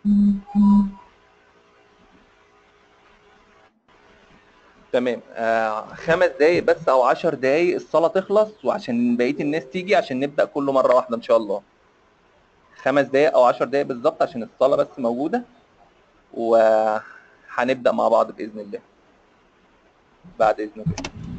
تمام آه خمس دقايق بس او عشر دقايق الصلاة تخلص وعشان بقية الناس تيجي عشان نبدأ كله مرة واحدة ان شاء الله خمس دقايق او عشر دقايق بالظبط عشان الصلاة بس موجودة وهنبدأ مع بعض بإذن الله بعد إذنك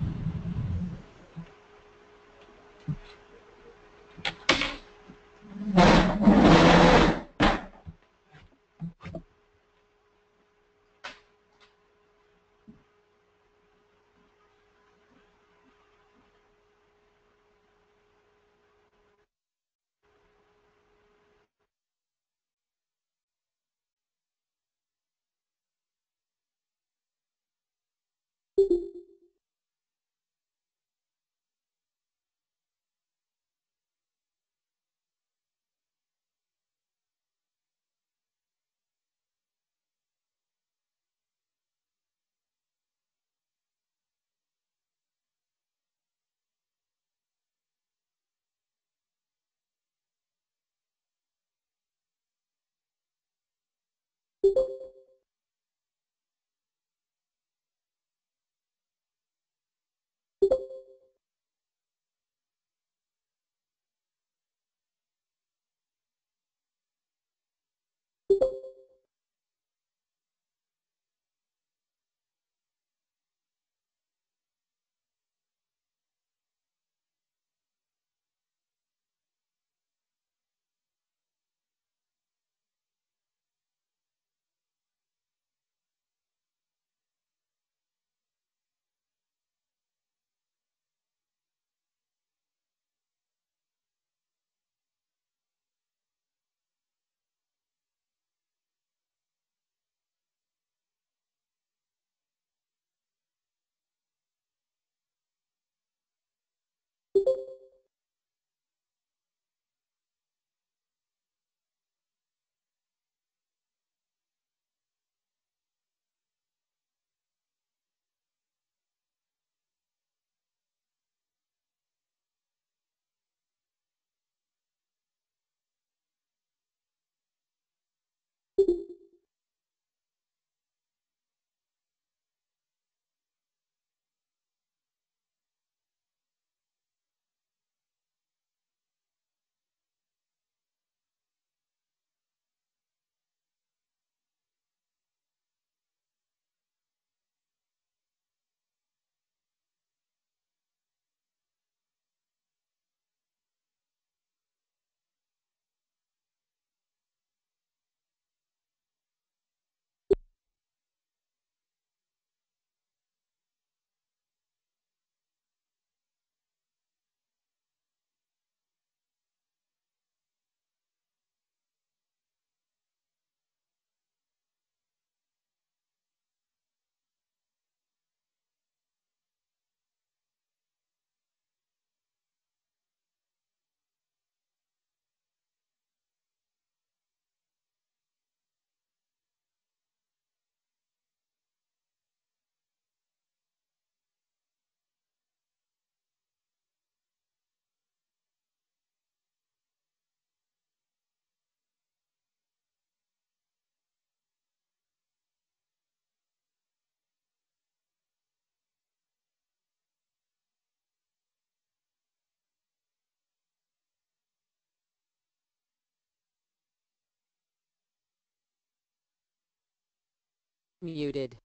Muted.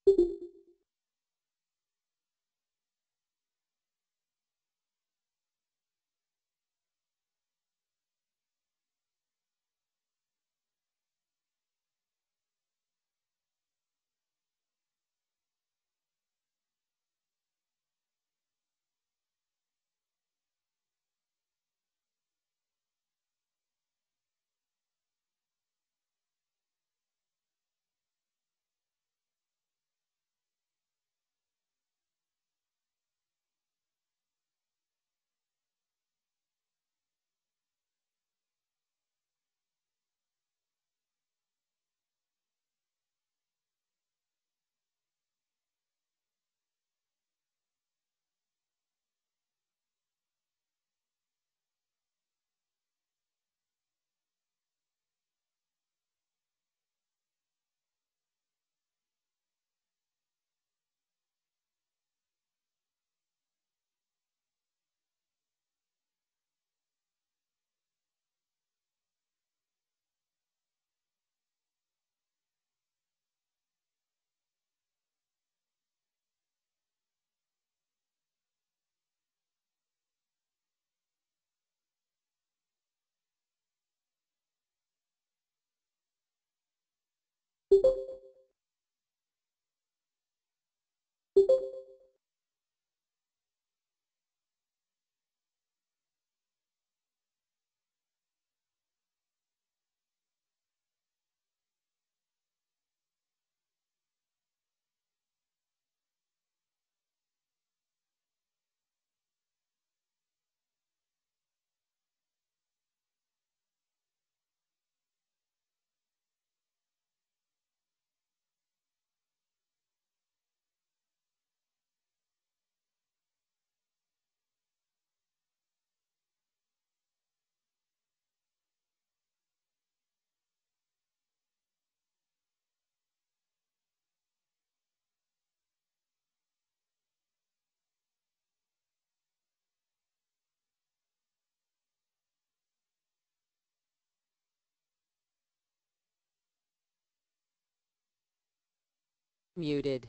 Muted.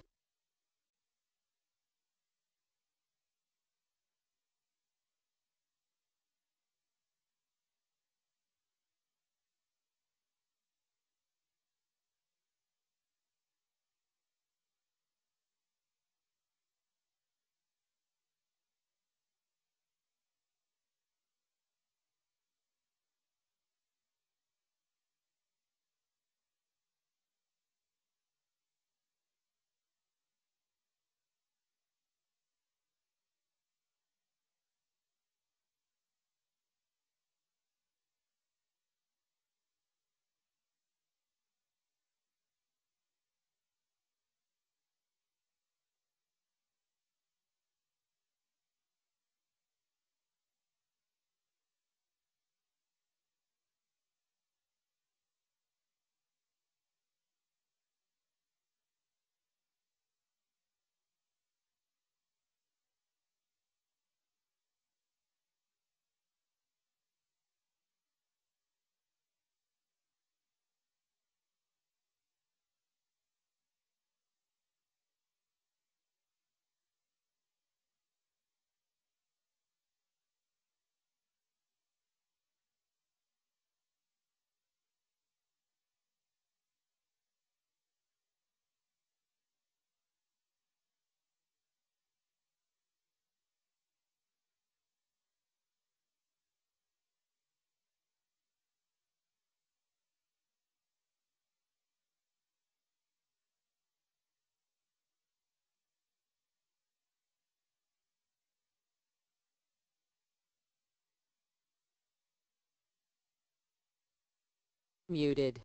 Muted.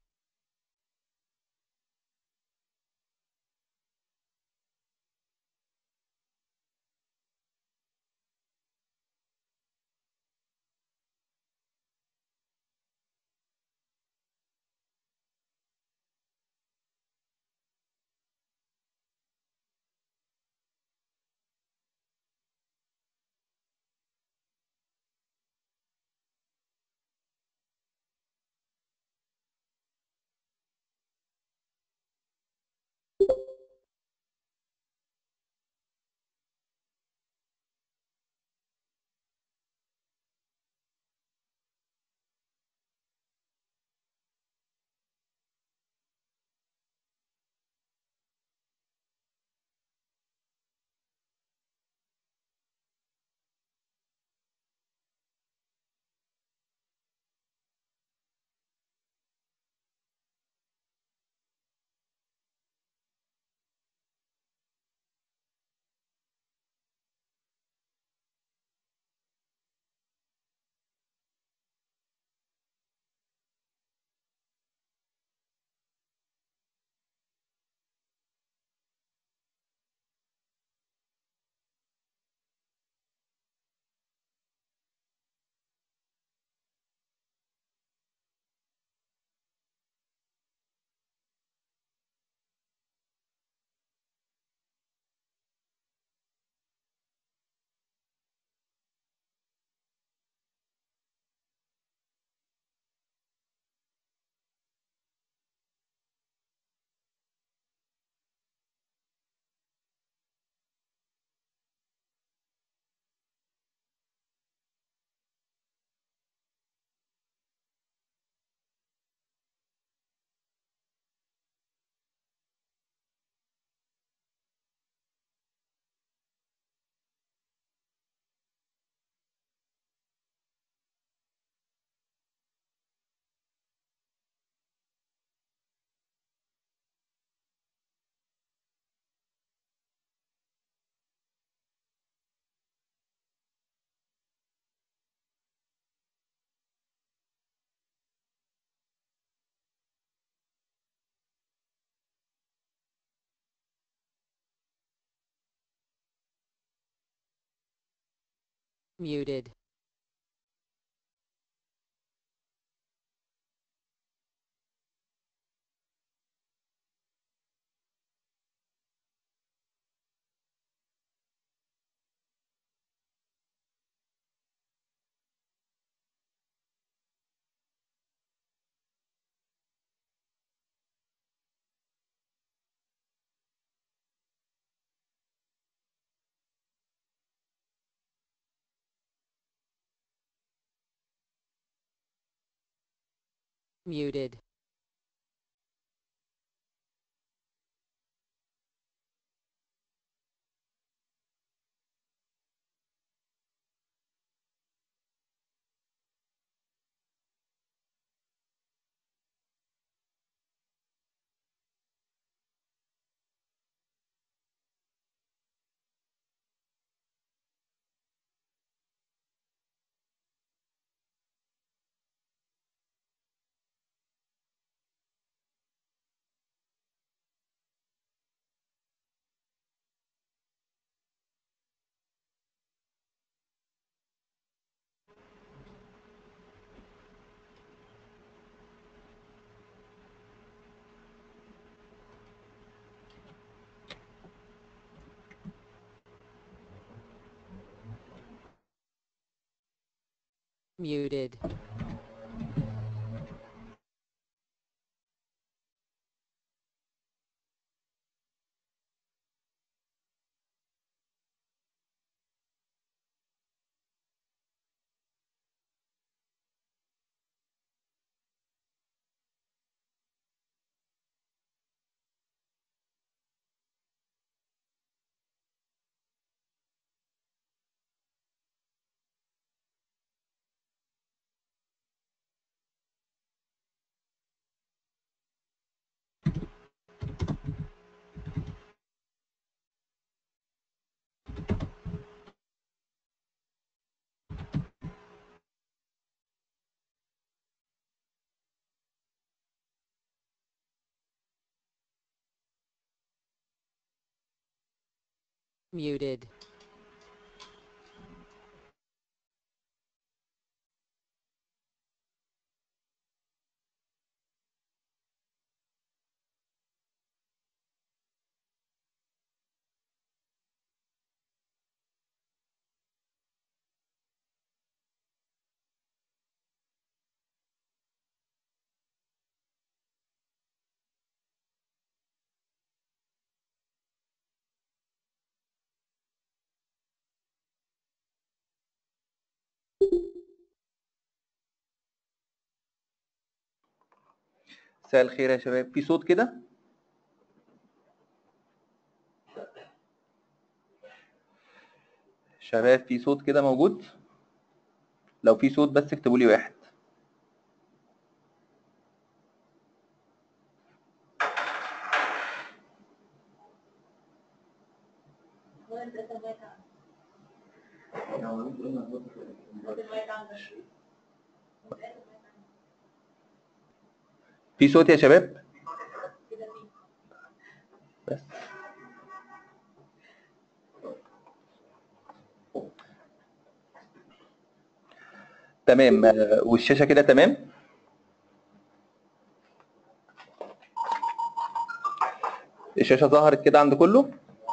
Muted. Muted. Muted. Muted. مساء الخير يا شباب في صوت كده شباب في صوت كده موجود لو في صوت بس اكتبوا لي واحد في صوت يا شباب بس تمام آه، والشاشة كده تمام الشاشة ظهرت كده عند كله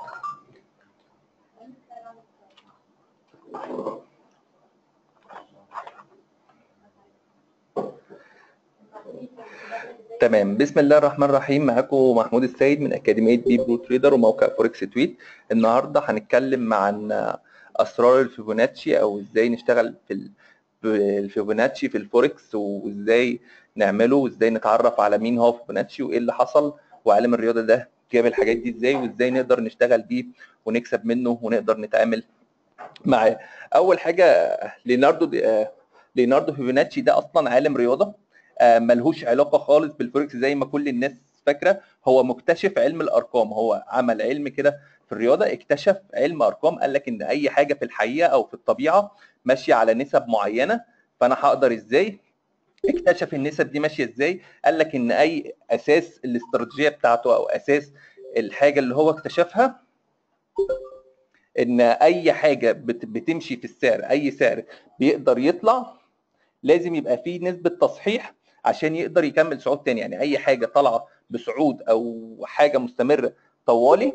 تمام بسم الله الرحمن الرحيم معاكم محمود السيد من أكاديمية بي برو تريدر وموقع فوركس تويت النهارده هنتكلم عن أسرار الفيبوناتشي أو إزاي نشتغل في ال- في الفيبوناتشي في الفوركس وإزاي نعمله وإزاي نتعرف على مين هو فيبوناتشي وإيه اللي حصل وعالم الرياضة ده جاب الحاجات دي إزاي وإزاي نقدر نشتغل بيه ونكسب منه ونقدر نتعامل معاه أول حاجة ليوناردو دي- آه، ليوناردو فيبوناتشي ده أصلا عالم رياضة آه، ملهوش علاقه خالص بالفوركس زي ما كل الناس فاكره هو مكتشف علم الارقام هو عمل علم كده في الرياضه اكتشف علم ارقام قال لك ان اي حاجه في الحقيقه او في الطبيعه ماشيه على نسب معينه فانا هقدر ازاي اكتشف النسب دي ماشيه ازاي قال لك ان اي اساس الاستراتيجيه بتاعته او اساس الحاجه اللي هو اكتشفها ان اي حاجه بت- بتمشي في السعر اي سعر بيقدر يطلع لازم يبقى فيه نسبه تصحيح عشان يقدر يكمل صعود تاني يعني اي حاجه طالعه بصعود او حاجه مستمره طوالي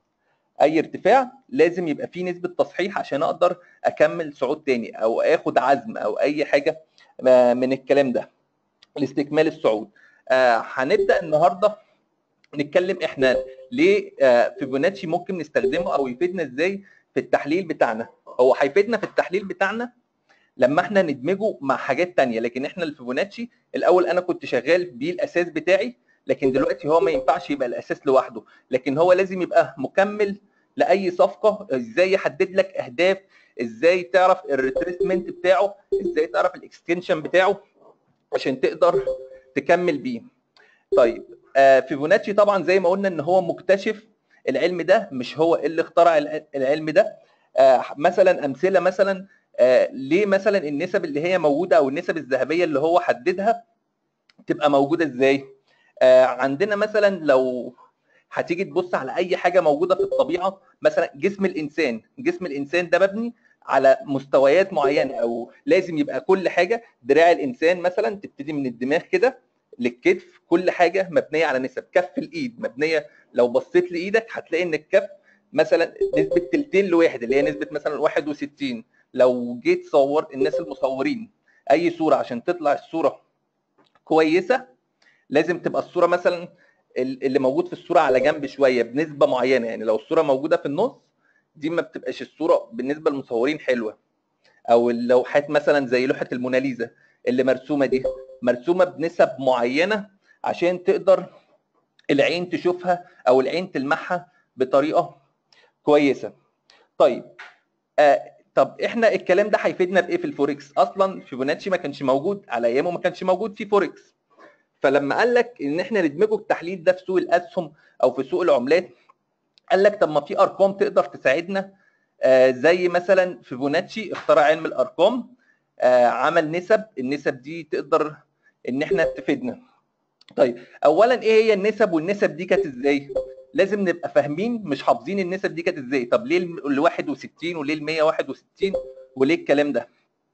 اي ارتفاع لازم يبقى فيه نسبه تصحيح عشان اقدر اكمل صعود تاني او اخد عزم او اي حاجه آه، من الكلام ده لاستكمال الصعود آه، هنبدا النهارده نتكلم احنا ليه آه، فيبوناتشي ممكن نستخدمه او يفيدنا ازاي في التحليل بتاعنا هو هيفيدنا في التحليل بتاعنا لما احنا ندمجه مع حاجات تانية لكن احنا الفيبوناتشي الاول انا كنت شغال بيه الاساس بتاعي لكن دلوقتي هو ما ينفعش يبقى الاساس لوحده لكن هو لازم يبقى مكمل لاي صفقه ازاي يحدد لك اهداف ازاي تعرف الريتريسمنت بتاعه ازاي تعرف الاكستنشن بتاعه عشان تقدر تكمل بيه طيب آه، فيبوناتشي طبعا زي ما قلنا ان هو مكتشف العلم ده مش هو اللي اخترع الع- العلم ده آه، مثلا امثله مثلا آه، ليه مثلا النسب اللي هي موجوده او النسب الذهبيه اللي هو حددها تبقى موجوده ازاي آه، عندنا مثلا لو هتيجي تبص على اي حاجه موجوده في الطبيعه مثلا جسم الانسان جسم الانسان ده مبني على مستويات معينه او لازم يبقى كل حاجه دراع الانسان مثلا تبتدي من الدماغ كده للكتف كل حاجه مبنيه على نسب كف الايد مبنيه لو بصيت لايدك هتلاقي ان الكف مثلا نسبه تلتين لواحد اللي هي نسبه مثلا 61 لو جيت صور الناس المصورين اي صوره عشان تطلع الصوره كويسه لازم تبقى الصوره مثلا ال- اللي موجود في الصوره على جنب شويه بنسبه معينه يعني لو الصوره موجوده في النص دي ما بتبقاش الصوره بالنسبه للمصورين حلوه او اللوحات مثلا زي لوحه الموناليزا اللي مرسومه دي مرسومه بنسب معينه عشان تقدر العين تشوفها او العين تلمحها بطريقه كويسه طيب آه طب احنا الكلام ده هيفيدنا بايه في الفوركس اصلا فيبوناتشي ما كانش موجود على ايامه ما كانش موجود في فوركس فلما قال لك ان احنا ندمجه التحليل ده في سوق الاسهم او في سوق العملات قال لك طب ما في ارقام تقدر تساعدنا آه زي مثلا فيبوناتشي اخترع علم الارقام آه عمل نسب النسب دي تقدر ان احنا تفيدنا طيب اولا ايه هي النسب والنسب دي كانت ازاي لازم نبقى فاهمين مش حافظين النسب دي كانت ازاي طب ليه ال 61 وليه ال 161 وليه الكلام ده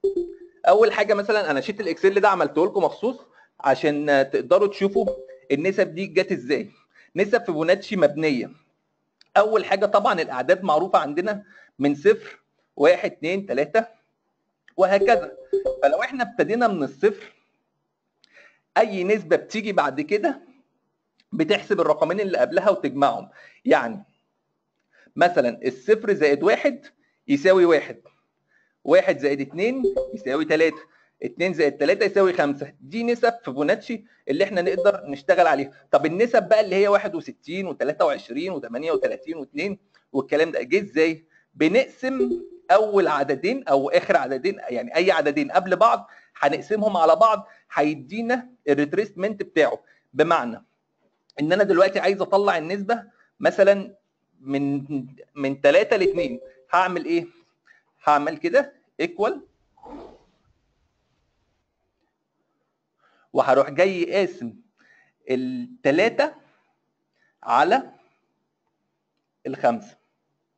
اول حاجه مثلا انا شيت الاكسل ده عملته لكم مخصوص عشان تقدروا تشوفوا النسب دي جت ازاي نسب فيبوناتشي مبنيه اول حاجه طبعا الاعداد معروفه عندنا من صفر واحد اتنين تلاته وهكذا فلو احنا ابتدينا من الصفر اي نسبه بتيجي بعد كده بتحسب الرقمين اللي قبلها وتجمعهم يعني مثلا الصفر زائد واحد يساوي واحد واحد زائد اتنين يساوي تلاته اتنين زائد تلاته يساوي خمسه دي نسب فيبوناتشي اللي احنا نقدر نشتغل عليها طب النسب بقى اللي هي 61 و23 و38 و2 والكلام ده جه ازاي بنقسم اول عددين او اخر عددين يعني اي عددين قبل بعض هنقسمهم على بعض هيدينا الريتريسمنت بتاعه بمعنى ان انا دلوقتي عايز اطلع النسبه مثلا من من 3 ل 2 هعمل ايه هعمل كده ايكوال وهروح جاي قاسم الثلاثه على الخمسه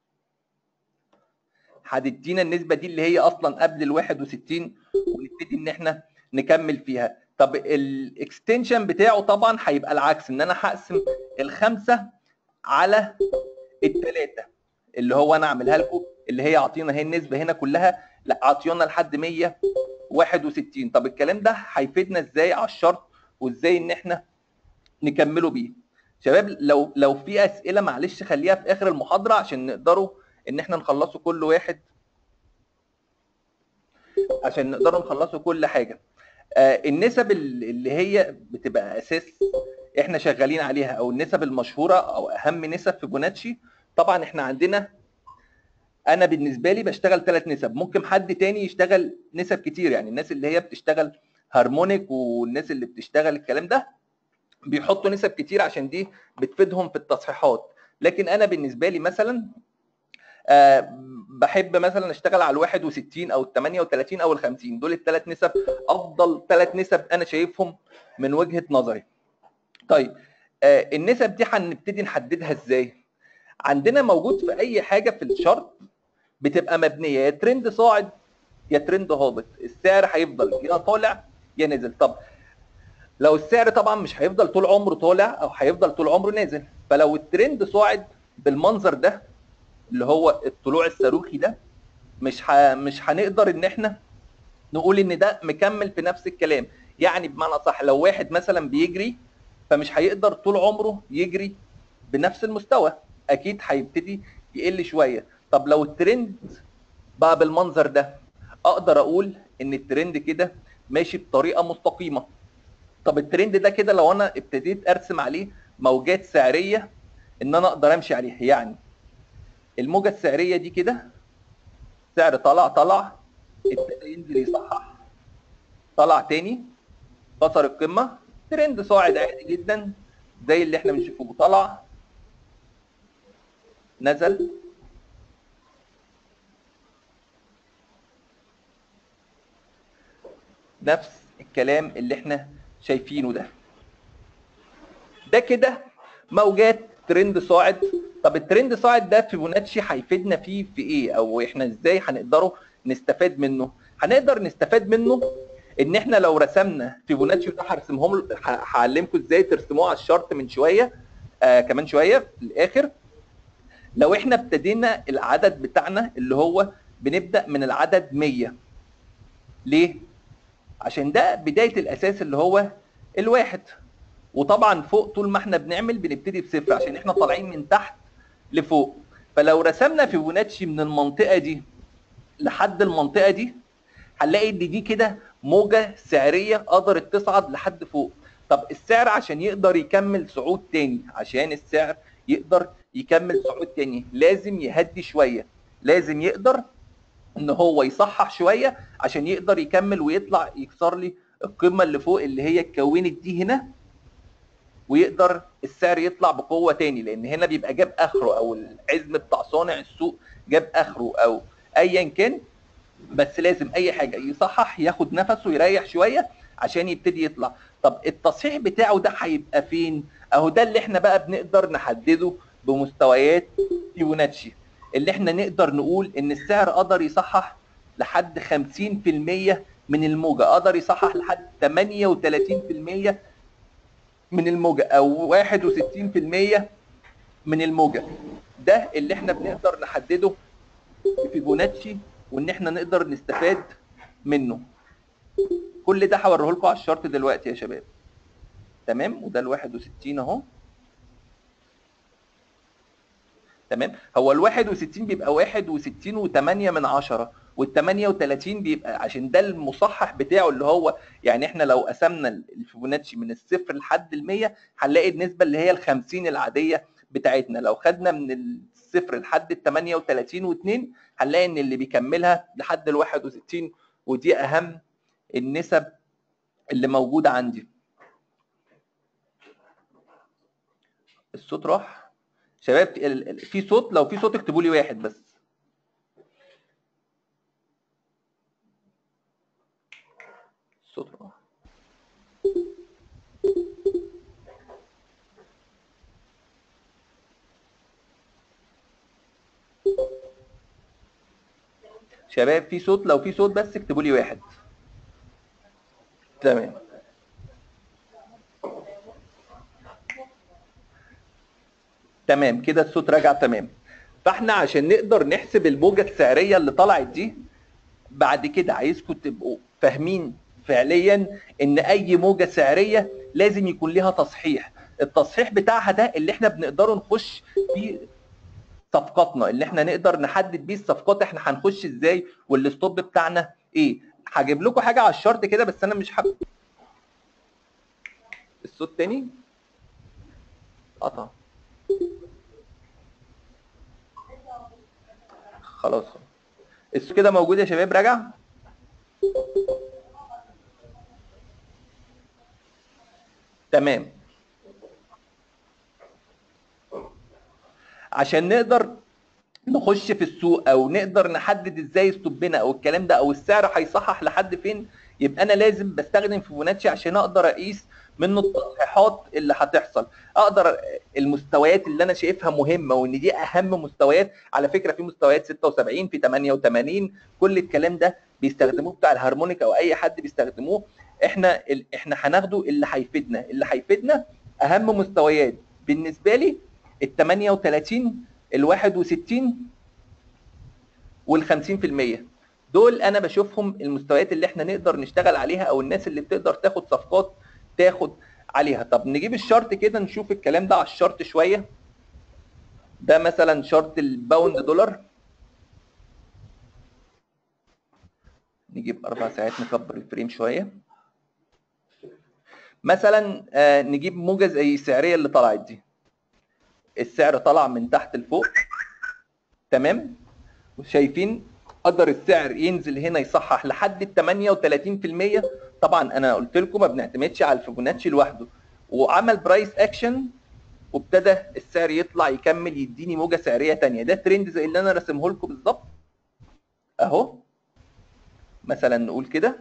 هتدينا النسبه دي اللي هي اصلا قبل ال 61 ونبتدي ان احنا نكمل فيها طب الاكستنشن بتاعه طبعا هيبقى العكس ان انا هقسم الخمسه على الثلاثه اللي هو انا اعملها لكم اللي هي عطينا هي النسبه هنا كلها لا عطينا لحد 161 طب الكلام ده هيفيدنا ازاي على الشرط وازاي ان احنا نكمله بيه شباب لو لو في اسئله معلش خليها في اخر المحاضره عشان نقدروا ان احنا نخلصوا كل واحد عشان نقدروا نخلصوا كل حاجه آه النسب اللي هي بتبقى اساس احنا شغالين عليها او النسب المشهوره او اهم نسب في بوناتشي طبعا احنا عندنا انا بالنسبه لي بشتغل ثلاث نسب ممكن حد تاني يشتغل نسب كتير يعني الناس اللي هي بتشتغل هارمونيك والناس اللي بتشتغل الكلام ده بيحطوا نسب كتير عشان دي بتفيدهم في التصحيحات لكن انا بالنسبه لي مثلا أه بحب مثلا اشتغل على ال 61 او ال 38 او ال 50 دول الثلاث نسب افضل ثلاث نسب انا شايفهم من وجهه نظري. طيب أه النسب دي هنبتدي نحددها ازاي؟ عندنا موجود في اي حاجه في الشرط بتبقى مبنيه يا ترند صاعد يا ترند هابط السعر هيفضل يا طالع يا نازل طب لو السعر طبعا مش هيفضل طول عمره طالع او هيفضل طول عمره نازل فلو الترند صاعد بالمنظر ده اللي هو الطلوع الصاروخي ده مش ه... مش هنقدر ان احنا نقول ان ده مكمل في نفس الكلام يعني بمعنى صح لو واحد مثلا بيجري فمش هيقدر طول عمره يجري بنفس المستوى اكيد هيبتدي يقل شويه طب لو الترند بقى بالمنظر ده اقدر اقول ان الترند كده ماشي بطريقه مستقيمه طب الترند ده كده لو انا ابتديت ارسم عليه موجات سعريه ان انا اقدر امشي عليها يعني الموجه السعريه دي كده سعر طلع طلع ابتدى ينزل يصحح طلع تاني كسر القمه ترند صاعد عادي جدا زي اللي احنا بنشوفه طلع نزل نفس الكلام اللي احنا شايفينه ده ده كده موجات ترند صاعد طب الترند صاعد ده فيبوناتشي هيفيدنا فيه في ايه او احنا ازاي هنقدروا نستفاد منه هنقدر نستفاد منه ان احنا لو رسمنا فيبوناتشي وده هرسمهم هعلمكم ازاي ترسموه على الشارت من شويه آه كمان شويه في الاخر لو احنا ابتدينا العدد بتاعنا اللي هو بنبدا من العدد 100 ليه عشان ده بدايه الاساس اللي هو الواحد وطبعا فوق طول ما احنا بنعمل بنبتدي بصفر عشان احنا طالعين من تحت لفوق فلو رسمنا فيبوناتشي من المنطقه دي لحد المنطقه دي هنلاقي ان دي كده موجه سعريه قدرت تصعد لحد فوق طب السعر عشان يقدر يكمل صعود تاني عشان السعر يقدر يكمل صعود تاني لازم يهدي شويه لازم يقدر ان هو يصحح شويه عشان يقدر يكمل ويطلع يكسر لي القمه اللي فوق اللي هي اتكونت دي هنا ويقدر السعر يطلع بقوه تاني لان هنا بيبقى جاب اخره او العزم بتاع صانع السوق جاب اخره او ايا كان بس لازم اي حاجه يصحح ياخد نفسه يريح شويه عشان يبتدي يطلع طب التصحيح بتاعه ده هيبقى فين اهو ده اللي احنا بقى بنقدر نحدده بمستويات فيبوناتشي اللي احنا نقدر نقول ان السعر قدر يصحح لحد 50% من الموجه قدر يصحح لحد 38% من الموجه او 61% من الموجه ده اللي احنا بنقدر نحدده في فيبوناتشي وان احنا نقدر نستفاد منه كل ده هوريه لكم على الشارت دلوقتي يا شباب تمام وده ال 61 اهو تمام هو ال 61 بيبقى 61 و8 من 10 وال 38 بيبقى عشان ده المصحح بتاعه اللي هو يعني احنا لو قسمنا الفيبوناتشي من الصفر لحد ال 100 هنلاقي النسبه اللي هي ال 50 العاديه بتاعتنا لو خدنا من الصفر لحد ال 38 و2 هنلاقي ان اللي بيكملها لحد ال 61 ودي اهم النسب اللي موجوده عندي الصوت راح شباب في صوت لو في صوت اكتبوا لي واحد بس الصوت راح شباب في صوت لو في صوت بس اكتبوا لي واحد تمام تمام كده الصوت راجع تمام فاحنا عشان نقدر نحسب الموجه السعريه اللي طلعت دي بعد كده عايزكم تبقوا فاهمين فعليا ان اي موجه سعريه لازم يكون ليها تصحيح التصحيح بتاعها ده اللي احنا بنقدروا نخش فيه صفقاتنا اللي احنا نقدر نحدد بيه الصفقات احنا هنخش ازاي والستوب بتاعنا ايه هجيب لكم حاجه على الشارت كده بس انا مش حابب الصوت تاني قطع خلاص الصوت كده موجود يا شباب راجع تمام عشان نقدر نخش في السوق او نقدر نحدد ازاي ستوبنا او الكلام ده او السعر هيصحح لحد فين يبقى انا لازم بستخدم فيبوناتشي عشان اقدر اقيس منه التصحيحات اللي هتحصل اقدر المستويات اللي انا شايفها مهمه وان دي اهم مستويات على فكره في مستويات 76 في 88 كل الكلام ده بيستخدموه بتاع الهارمونيك او اي حد بيستخدموه احنا ال... احنا هناخده اللي هيفيدنا اللي هيفيدنا اهم مستويات بالنسبه لي ال 38 ال 61 وال 50% دول انا بشوفهم المستويات اللي احنا نقدر نشتغل عليها او الناس اللي بتقدر تاخد صفقات تاخد عليها طب نجيب الشارت كده نشوف الكلام ده على الشارت شويه ده مثلا شارت الباوند دولار نجيب اربع ساعات نكبر الفريم شويه مثلا آه نجيب موجه زي السعريه اللي طلعت دي السعر طلع من تحت لفوق تمام وشايفين قدر السعر ينزل هنا يصحح لحد ال 38% طبعا انا قلت لكم ما بنعتمدش على الفيبوناتشي لوحده وعمل برايس اكشن وابتدى السعر يطلع يكمل يديني موجه سعريه ثانيه ده ترند زي اللي انا راسمه لكم بالظبط اهو مثلا نقول كده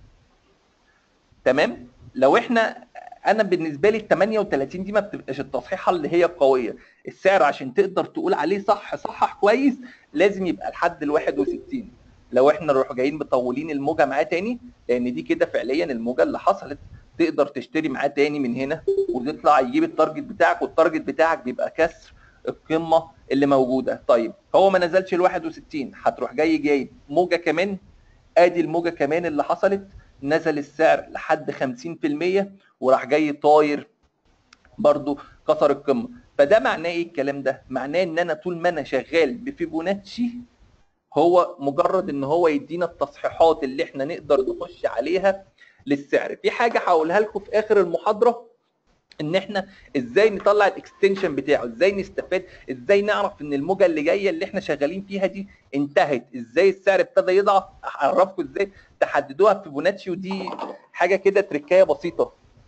تمام لو احنا انا بالنسبه لي ال 38 دي ما بتبقاش التصحيحه اللي هي قويه السعر عشان تقدر تقول عليه صح صحح كويس لازم يبقى لحد ال 61 لو احنا نروح جايين مطولين الموجه معاه تاني لان دي كده فعليا الموجه اللي حصلت تقدر تشتري معاه تاني من هنا وتطلع يجيب التارجت بتاعك والتارجت بتاعك بيبقى كسر القمه اللي موجوده طيب هو ما نزلش ال 61 هتروح جاي جايب موجه كمان ادي الموجه كمان اللي حصلت نزل السعر لحد 50% وراح جاي طاير برضو كسر القمه فده معناه ايه الكلام ده معناه ان انا طول ما انا شغال بفيبوناتشي هو مجرد ان هو يدينا التصحيحات اللي احنا نقدر نخش عليها للسعر في حاجه هقولها لكم في اخر المحاضره ان احنا ازاي نطلع الاكستنشن بتاعه ازاي نستفاد ازاي نعرف ان الموجه اللي جايه اللي احنا شغالين فيها دي انتهت ازاي السعر ابتدى يضعف اعرفكم ازاي تحددوها في فيبوناتشي ودي حاجه كده تركايه بسيطه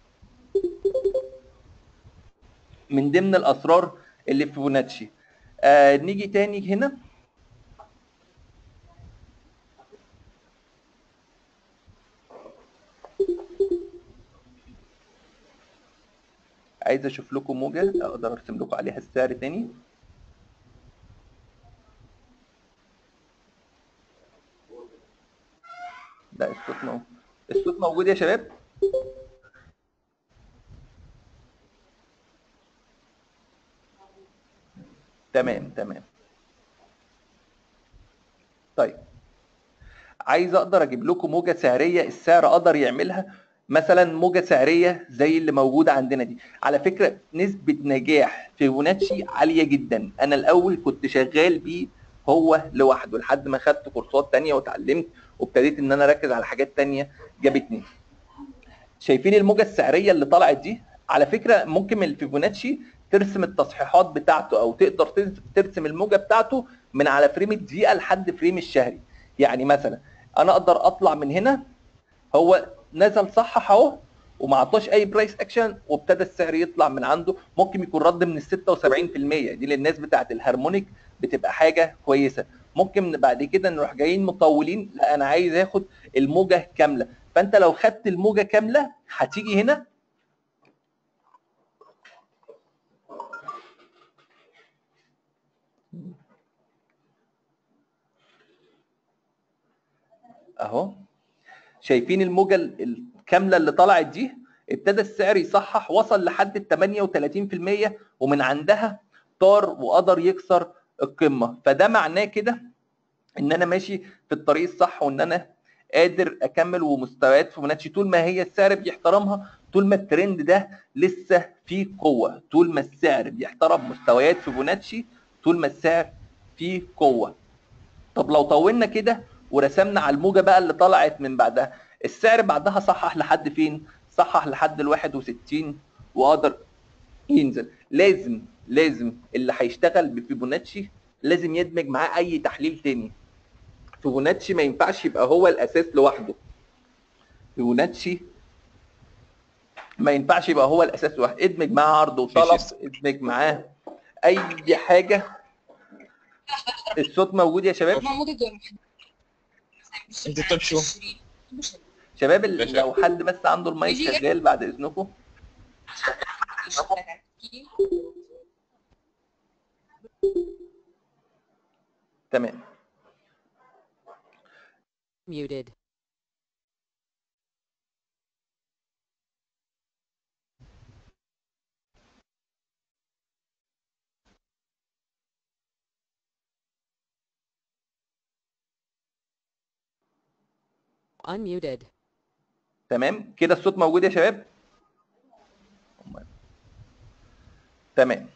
من ضمن الاسرار اللي في فيبوناتشي آه نيجي تاني هنا عايز اشوف لكم موجه اقدر ارسم لكم عليها السعر تاني لا الصوت موجود الصوت موجود يا شباب تمام تمام طيب عايز اقدر اجيب لكم موجه سعريه السعر قدر يعملها مثلا موجه سعريه زي اللي موجوده عندنا دي على فكره نسبه نجاح فيبوناتشي عاليه جدا انا الاول كنت شغال بيه هو لوحده لحد ما خدت كورسات تانية واتعلمت وابتديت ان انا اركز على حاجات تانية جابتني شايفين الموجه السعريه اللي طلعت دي على فكره ممكن من الفيبوناتشي ترسم التصحيحات بتاعته او تقدر ترسم الموجه بتاعته من على فريم الدقيقه لحد فريم الشهري يعني مثلا انا اقدر اطلع من هنا هو نزل صحح اهو وما عطاش اي برايس اكشن وابتدى السعر يطلع من عنده ممكن يكون رد من ال 76% دي للناس بتاعت الهارمونيك بتبقى حاجه كويسه ممكن بعد كده نروح جايين مطولين لا انا عايز اخد الموجه كامله فانت لو خدت الموجه كامله هتيجي هنا اهو شايفين الموجه الكامله اللي طلعت دي ابتدى السعر يصحح وصل لحد ال 38% ومن عندها طار وقدر يكسر القمه فده معناه كده ان انا ماشي في الطريق الصح وان انا قادر اكمل ومستويات فيبوناتشي طول ما هي السعر بيحترمها طول ما الترند ده لسه فيه قوه طول ما السعر بيحترم مستويات فيبوناتشي طول ما السعر فيه قوه طب لو طولنا كده ورسمنا على الموجه بقى اللي طلعت من بعدها السعر بعدها صحح لحد فين صحح لحد ال 61 وقدر ينزل لازم لازم اللي هيشتغل بفيبوناتشي لازم يدمج معاه اي تحليل تاني فيبوناتشي ما ينفعش يبقى هو الاساس لوحده فيبوناتشي ما ينفعش يبقى هو الاساس لوحده ادمج معاه عرض وطلب ادمج معاه اي حاجه الصوت موجود يا شباب محمود الدور انت طب شو شباب ال- ماشي. لو حد بس عنده المايك يجي- شغال بعد اذنكم تمام Muted. Unmuted. تمام كده الصوت موجود يا شباب تمام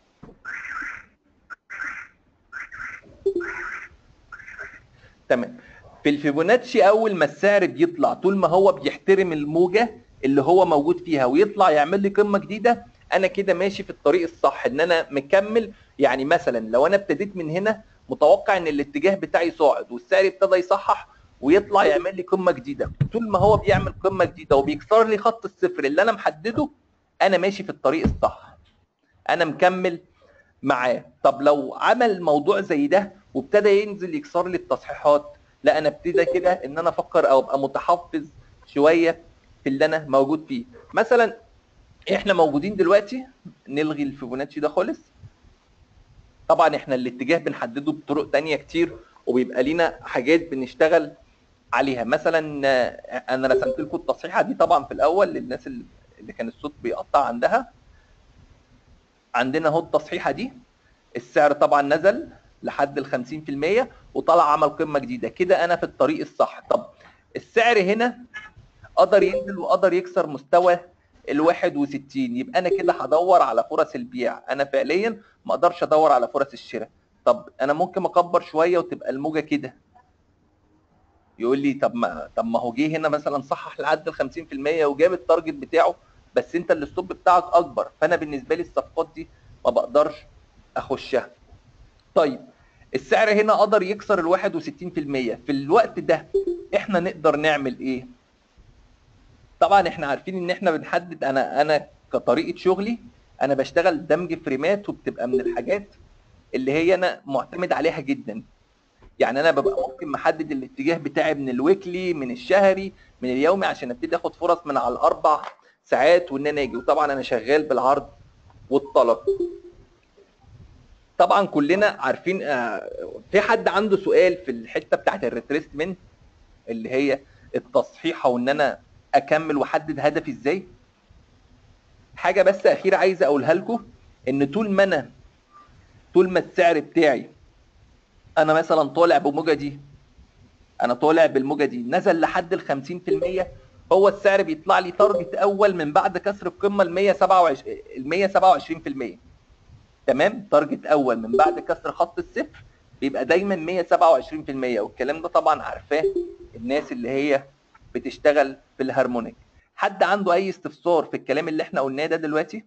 تمام في الفيبوناتشي اول ما السعر بيطلع طول ما هو بيحترم الموجه اللي هو موجود فيها ويطلع يعمل لي قمه جديده انا كده ماشي في الطريق الصح ان انا مكمل يعني مثلا لو انا ابتديت من هنا متوقع ان الاتجاه بتاعي صاعد والسعر ابتدى يصحح ويطلع يعمل لي قمه جديده طول ما هو بيعمل قمه جديده وبيكسر لي خط الصفر اللي انا محدده انا ماشي في الطريق الصح انا مكمل معاه طب لو عمل موضوع زي ده وابتدى ينزل يكسر لي التصحيحات لا انا ابتدى كده ان انا افكر او ابقى متحفظ شويه في اللي انا موجود فيه مثلا احنا موجودين دلوقتي نلغي الفيبوناتشي ده خالص طبعا احنا الاتجاه بنحدده بطرق تانية كتير وبيبقى لينا حاجات بنشتغل عليها مثلا آه، انا رسمت لكم التصحيحه دي طبعا في الاول للناس اللي اللي كان الصوت بيقطع عندها عندنا اهو التصحيحه دي السعر طبعا نزل لحد ال 50% وطلع عمل قمه جديده كده انا في الطريق الصح طب السعر هنا قدر ينزل وقدر يكسر مستوى ال 61 يبقى انا كده هدور على فرص البيع انا فعليا ما اقدرش ادور على فرص الشراء طب انا ممكن اكبر شويه وتبقى الموجه كده يقول لي طب ما طب ما هو جه هنا مثلا صحح لحد ال 50% وجاب التارجت بتاعه بس انت الستوب بتاعك اكبر فانا بالنسبه لي الصفقات دي ما بقدرش اخشها طيب السعر هنا قدر يكسر ال 61% في الوقت ده احنا نقدر نعمل ايه طبعا احنا عارفين ان احنا بنحدد انا انا كطريقه شغلي انا بشتغل دمج فريمات وبتبقى من الحاجات اللي هي انا معتمد عليها جدا يعني انا ببقى ممكن محدد الاتجاه بتاعي من الويكلي من الشهري من اليومي عشان ابتدي اخد فرص من على الاربع ساعات وان انا اجي وطبعا انا شغال بالعرض والطلب طبعا كلنا عارفين آه، في حد عنده سؤال في الحته بتاعت الريتريسمنت اللي هي التصحيحه وان انا اكمل واحدد هدفي ازاي حاجه بس اخيره عايز اقولها لكم ان طول ما انا طول ما السعر بتاعي انا مثلا طالع بموجه دي انا طالع بالموجه دي نزل لحد ال 50% هو السعر بيطلع لي تارجت اول من بعد كسر القمه ال 127 ال 127% تمام تارجت اول من بعد كسر خط الصفر بيبقى دايما 127% والكلام ده طبعا عارفاه الناس اللي هي بتشتغل في الهارمونيك حد عنده اي استفسار في الكلام اللي احنا قلناه ده دلوقتي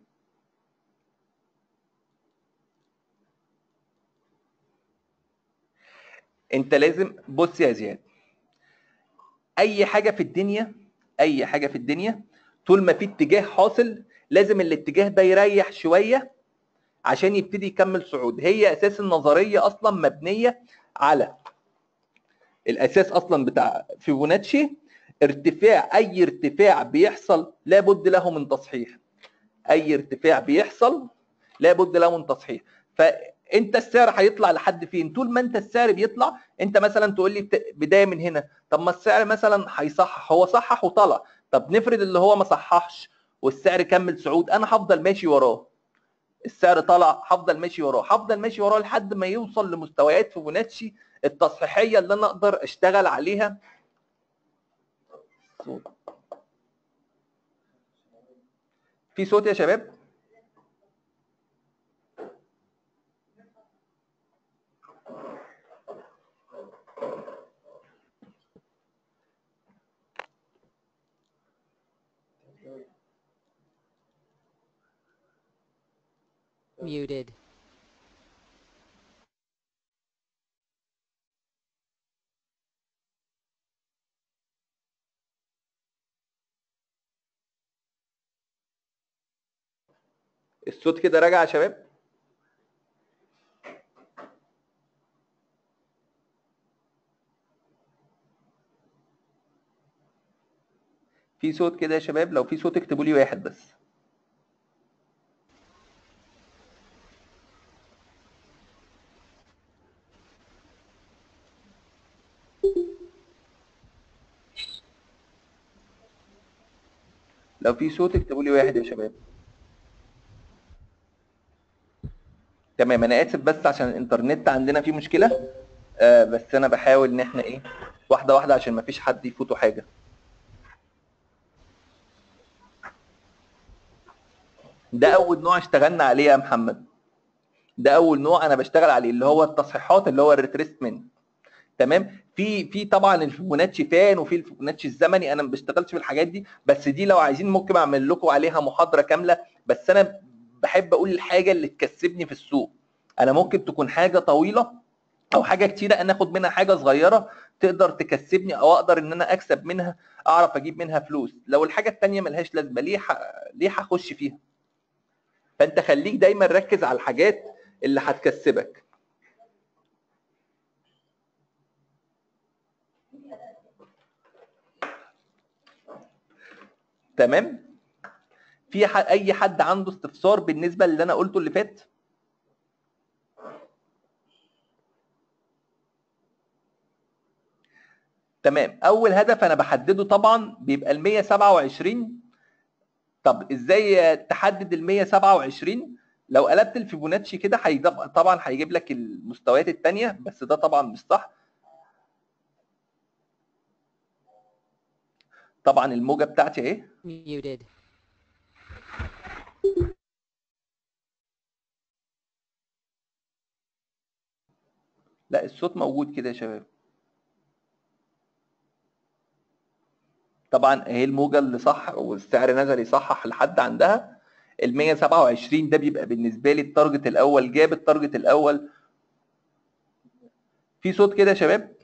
انت لازم بص يا زياد اي حاجه في الدنيا اي حاجه في الدنيا طول ما في اتجاه حاصل لازم الاتجاه ده يريح شويه عشان يبتدي يكمل صعود هي اساس النظريه اصلا مبنيه على الاساس اصلا بتاع فيبوناتشي ارتفاع اي ارتفاع بيحصل لابد له من تصحيح اي ارتفاع بيحصل لابد له من تصحيح فانت السعر هيطلع لحد فين طول ما انت السعر بيطلع انت مثلا تقول لي بت- بدايه من هنا طب ما السعر مثلا هيصحح هو صحح وطلع طب نفرض اللي هو ما صححش والسعر كمل صعود انا هفضل ماشي وراه السعر طلع هفضل ماشي وراه هفضل ماشي وراه لحد ما يوصل لمستويات فيبوناتشي التصحيحيه اللي انا اقدر اشتغل عليها صوت. في صوت يا شباب Muted. الصوت كده راجع يا شباب في صوت كده يا شباب لو في صوت اكتبوا لي واحد بس لو في صوت اكتبوا لي واحد يا شباب تمام انا اسف بس عشان الانترنت عندنا فيه مشكله آه بس انا بحاول ان احنا ايه واحده واحده عشان ما فيش حد يفوته حاجه ده اول نوع اشتغلنا عليه يا محمد ده اول نوع انا بشتغل عليه اللي هو التصحيحات اللي هو الريتريسمنت تمام في في طبعا الفيبوناتشي فان وفي الفيبوناتشي الزمني انا ما بشتغلش في الحاجات دي بس دي لو عايزين ممكن اعمل لكم عليها محاضره كامله بس انا بحب اقول الحاجه اللي تكسبني في السوق انا ممكن تكون حاجه طويله او حاجه كتيره انا اخد منها حاجه صغيره تقدر تكسبني او اقدر ان انا اكسب منها اعرف اجيب منها فلوس لو الحاجه التانيه ملهاش لازمه ليه ح... ليه هخش فيها فانت خليك دايما ركز على الحاجات اللي هتكسبك تمام في ح... اي حد عنده استفسار بالنسبه للي انا قلته اللي فات تمام اول هدف انا بحدده طبعا بيبقى ال 127 طب ازاي تحدد ال 127 لو قلبت الفيبوناتشي كده هيض- طبعا هيجيب لك المستويات الثانيه بس ده طبعا مش صح طبعا الموجه بتاعتي اهي Muted. لا الصوت موجود كده يا شباب طبعا اهي الموجه اللي صح والسعر نزل يصحح لحد عندها ال 127 ده بيبقى بالنسبه لي التارجت الاول جاب التارجت الاول في صوت كده يا شباب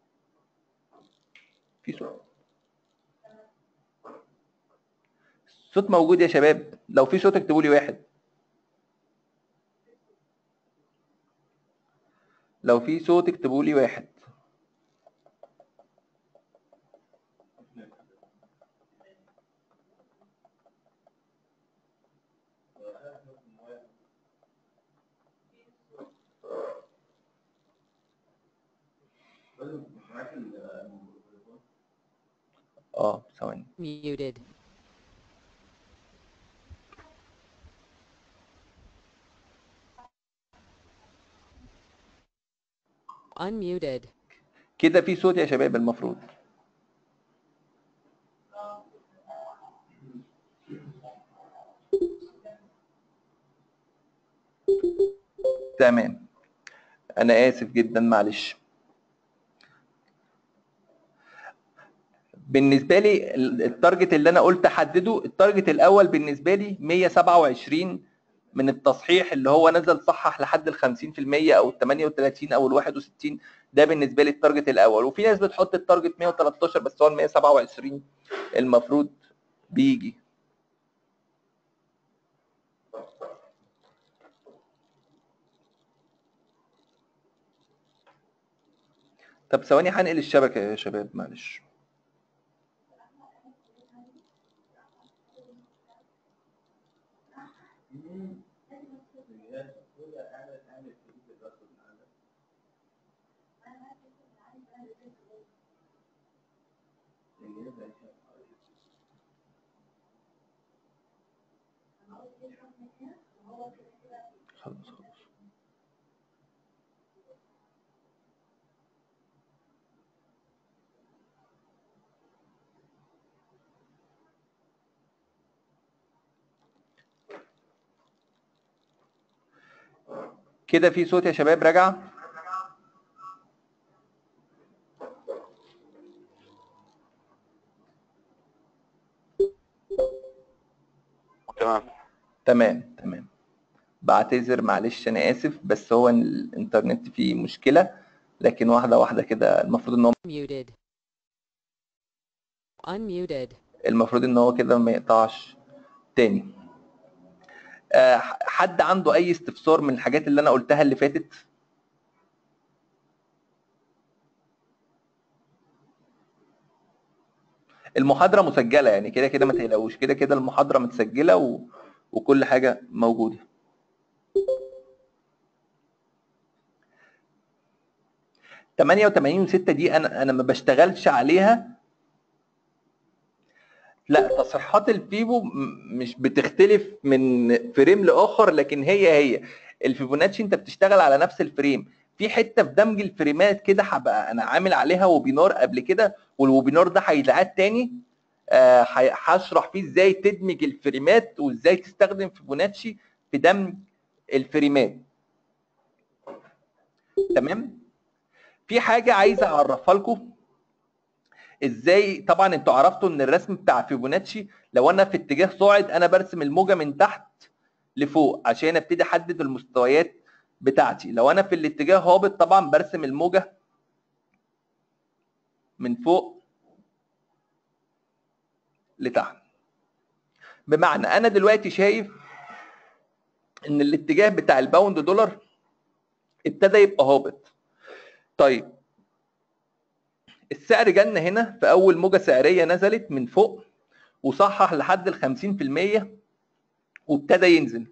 في صوت صوت موجود يا شباب لو في صوت اكتبوا لي واحد لو في صوت اكتبوا لي واحد اه ثواني Muted. Unmuted. كده في صوت يا شباب المفروض تمام انا اسف جدا معلش بالنسبه لي ال- التارجت اللي انا قلت احدده التارجت الاول بالنسبه لي 127 من التصحيح اللي هو نزل صحح لحد ال 50% او ال 38 او ال 61 ده بالنسبه لي التارجت الاول وفي ناس بتحط التارجت 113 بس هو ال 127 المفروض بيجي طب ثواني هنقل الشبكه يا شباب معلش خلاص خلاص كده في صوت يا شباب راجع تمام تمام تمام بعتذر معلش انا اسف بس هو الانترنت فيه مشكله لكن واحده واحده كده المفروض ان هو Muted. Unmuted. المفروض ان هو كده ما يقطعش تاني آه، حد عنده اي استفسار من الحاجات اللي انا قلتها اللي فاتت المحاضره مسجله يعني كده كده ما تقلقوش كده كده المحاضره متسجله و... وكل حاجه موجوده تمانية وتمانين وستة دي أنا أنا ما بشتغلش عليها لا تصحيحات الفيبو م- مش بتختلف من فريم لاخر لكن هي هي الفيبوناتشي انت بتشتغل على نفس الفريم في حته في دمج الفريمات كده هبقى انا عامل عليها ويبينار قبل كده والويبينار ده هيتعاد تاني آه، هي- هشرح فيه ازاي تدمج الفريمات وازاي تستخدم فيبوناتشي في دمج الفريمات تمام في حاجه عايز اعرفها لكم ازاي طبعا انتوا عرفتوا ان الرسم بتاع فيبوناتشي لو انا في اتجاه صاعد انا برسم الموجه من تحت لفوق عشان ابتدي احدد المستويات بتاعتي لو انا في الاتجاه هابط طبعا برسم الموجه من فوق لتحت بمعنى انا دلوقتي شايف ان الاتجاه بتاع الباوند دولار ابتدى يبقى هابط طيب السعر جالنا هنا في اول موجه سعريه نزلت من فوق وصحح لحد ال 50% وابتدى ينزل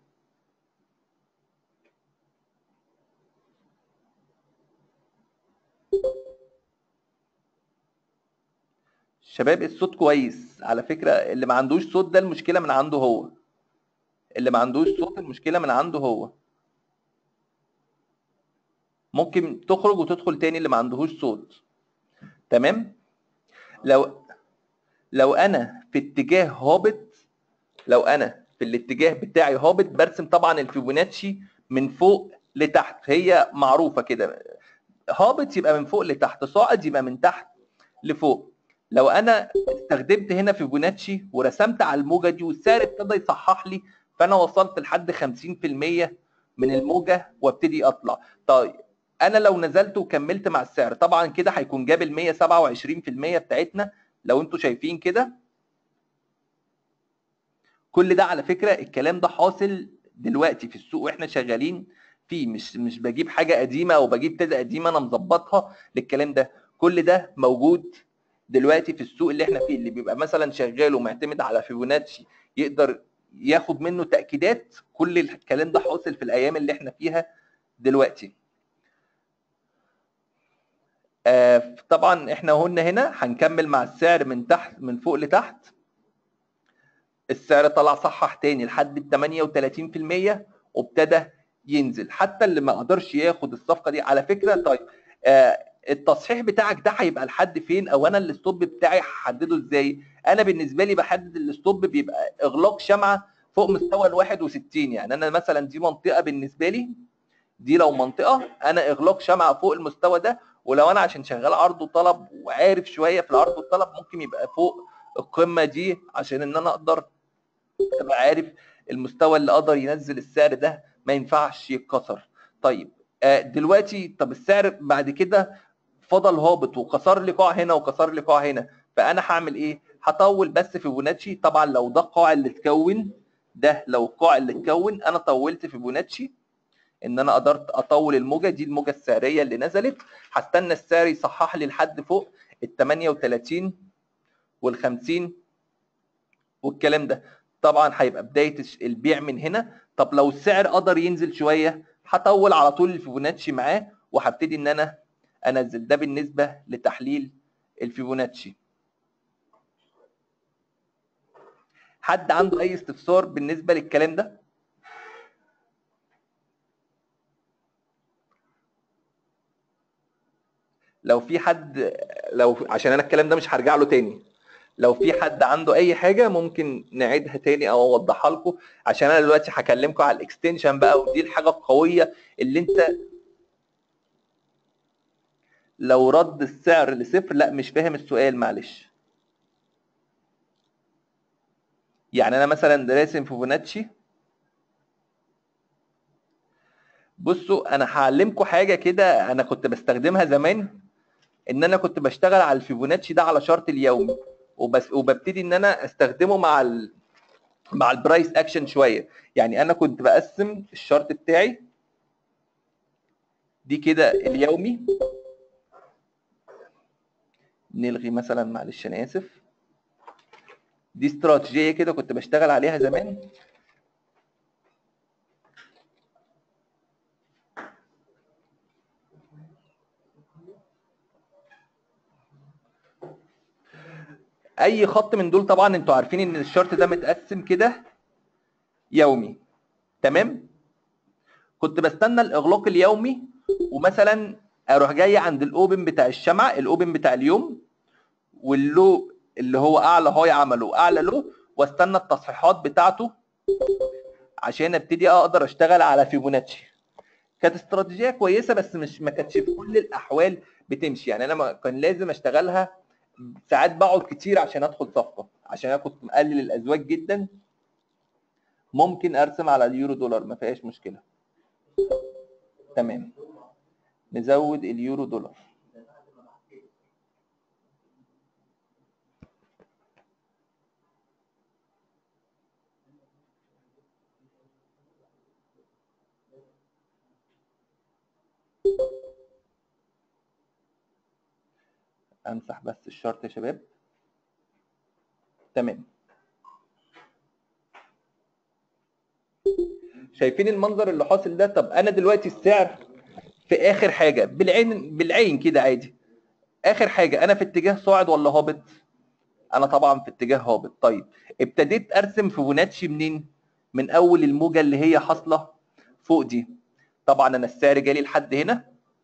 شباب الصوت كويس على فكره اللي ما عندوش صوت ده المشكله من عنده هو اللي ما عندوش صوت المشكله من عنده هو ممكن تخرج وتدخل تاني اللي ما عندهوش صوت تمام لو لو انا في اتجاه هابط لو انا في الاتجاه بتاعي هابط برسم طبعا الفيبوناتشي من فوق لتحت هي معروفه كده هابط يبقى من فوق لتحت صاعد يبقى من تحت لفوق لو انا استخدمت هنا فيبوناتشي ورسمت على الموجه دي والسعر ابتدى يصحح لي فانا وصلت لحد 50% من الموجه وابتدي اطلع طيب انا لو نزلت وكملت مع السعر طبعا كده هيكون جاب ال 127% بتاعتنا لو انتوا شايفين كده كل ده على فكره الكلام ده حاصل دلوقتي في السوق واحنا شغالين فيه مش مش بجيب حاجه قديمه او بجيب تيزه قديمه انا مظبطها للكلام ده كل ده موجود دلوقتي في السوق اللي احنا فيه اللي بيبقى مثلا شغال ومعتمد على فيبوناتشي يقدر ياخد منه تاكيدات كل الكلام ده حاصل في الايام اللي احنا فيها دلوقتي آه طبعا احنا قلنا هنا هنكمل مع السعر من تحت من فوق لتحت السعر طلع صحح تاني لحد ال 38% وابتدى ينزل حتى اللي ما قدرش ياخد الصفقه دي على فكره طيب آه التصحيح بتاعك ده هيبقى لحد فين او انا الستوب بتاعي هحدده ازاي انا بالنسبه لي بحدد الستوب بيبقى اغلاق شمعه فوق مستوى ال 61 يعني انا مثلا دي منطقه بالنسبه لي دي لو منطقه انا اغلاق شمعه فوق المستوى ده ولو انا عشان شغال عرض وطلب وعارف شويه في العرض والطلب ممكن يبقى فوق القمه دي عشان ان انا اقدر ابقى عارف المستوى اللي قدر ينزل السعر ده ما ينفعش يتكسر طيب آه دلوقتي طب السعر بعد كده فضل هابط وكسر لي قاع هنا وكسر لي قاع هنا فانا هعمل ايه هطول بس في فيبوناتشي طبعا لو ده القاع اللي اتكون ده لو القاع اللي اتكون انا طولت في فيبوناتشي ان انا قدرت اطول الموجه دي الموجه السعريه اللي نزلت هستنى السعر يصحح لي لحد فوق ال 38 وال 50 والكلام ده طبعا هيبقى بدايه البيع من هنا طب لو السعر قدر ينزل شويه هطول على طول الفيبوناتشي معاه وهبتدي ان انا انزل ده بالنسبه لتحليل الفيبوناتشي حد عنده اي استفسار بالنسبه للكلام ده لو في حد لو عشان انا الكلام ده مش هرجع له تاني لو في حد عنده اي حاجه ممكن نعيدها تاني او اوضحها لكم عشان انا دلوقتي هكلمكم على الاكستنشن بقى ودي الحاجه القويه اللي انت لو رد السعر لصفر لا مش فاهم السؤال معلش يعني انا مثلا راسم فيبوناتشي بصوا انا هعلمكم حاجه كده انا كنت بستخدمها زمان ان انا كنت بشتغل على الفيبوناتشي ده على شرط اليومي وبس وببتدي ان انا استخدمه مع ال مع البرايس اكشن شويه يعني انا كنت بقسم الشرط بتاعي دي كده اليومي نلغي مثلا معلش انا اسف دي استراتيجيه كده كنت بشتغل عليها زمان اي خط من دول طبعا انتوا عارفين ان الشارت ده متقسم كده يومي تمام كنت بستنى الاغلاق اليومي ومثلا اروح جاي عند الاوبن بتاع الشمعه الاوبن بتاع اليوم واللو اللي هو اعلى هاي عمله واعلى لو واستنى التصحيحات بتاعته عشان ابتدي اقدر اشتغل على فيبوناتشي كانت استراتيجيه كويسه بس مش ما كانتش في كل الاحوال بتمشي يعني انا ما كان لازم اشتغلها ساعات بقعد كتير عشان ادخل صفقه عشان انا كنت مقلل الازواج جدا ممكن ارسم على اليورو دولار ما فيهاش مشكله تمام نزود اليورو دولار امسح بس الشرط يا شباب تمام شايفين المنظر اللي حاصل ده طب انا دلوقتي السعر في اخر حاجه بالعين بالعين كده عادي اخر حاجه انا في اتجاه صاعد ولا هابط انا طبعا في اتجاه هابط طيب ابتديت ارسم فيبوناتشي منين من اول الموجه اللي هي حاصله فوق دي طبعا انا السعر جالي لحد هنا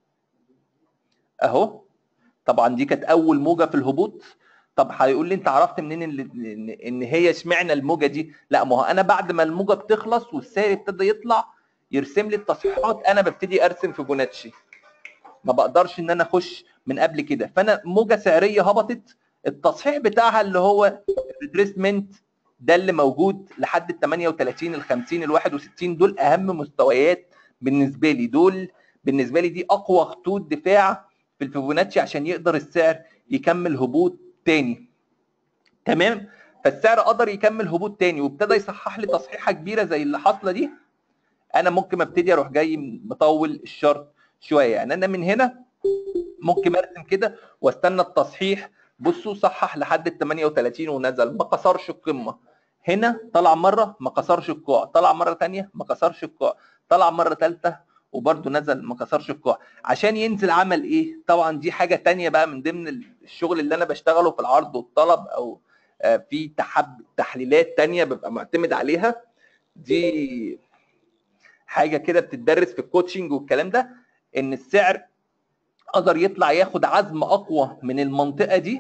اهو طبعا دي كانت اول موجه في الهبوط طب هيقول لي انت عرفت منين ان ان هي اشمعنى الموجه دي لا ما هو انا بعد ما الموجه بتخلص والسعر ابتدى يطلع يرسم لي التصحيحات انا ببتدي ارسم فيبوناتشي ما بقدرش ان انا اخش من قبل كده فانا موجه سعريه هبطت التصحيح بتاعها اللي هو الريتريسمنت ده اللي موجود لحد ال 38 ال 50 ال 61 دول اهم مستويات بالنسبه لي دول بالنسبه لي دي اقوى خطوط دفاع في الفيبوناتشي عشان يقدر السعر يكمل هبوط تاني تمام فالسعر قدر يكمل هبوط تاني وابتدى يصحح لي تصحيحه كبيره زي اللي حاصله دي انا ممكن ابتدي اروح جاي مطول الشرط شويه يعني انا من هنا ممكن ارسم كده واستنى التصحيح بصوا صحح لحد ال 38 ونزل ما كسرش القمه هنا طلع مره ما كسرش القاع طلع مره ثانيه ما كسرش القاع طلع مره ثالثه وبرده نزل ما كسرش القاع عشان ينزل عمل ايه طبعا دي حاجه تانية بقى من ضمن الشغل اللي انا بشتغله في العرض والطلب او في تحب تحليلات تانية ببقى معتمد عليها دي حاجه كده بتدرس في الكوتشنج والكلام ده ان السعر قدر يطلع ياخد عزم اقوى من المنطقه دي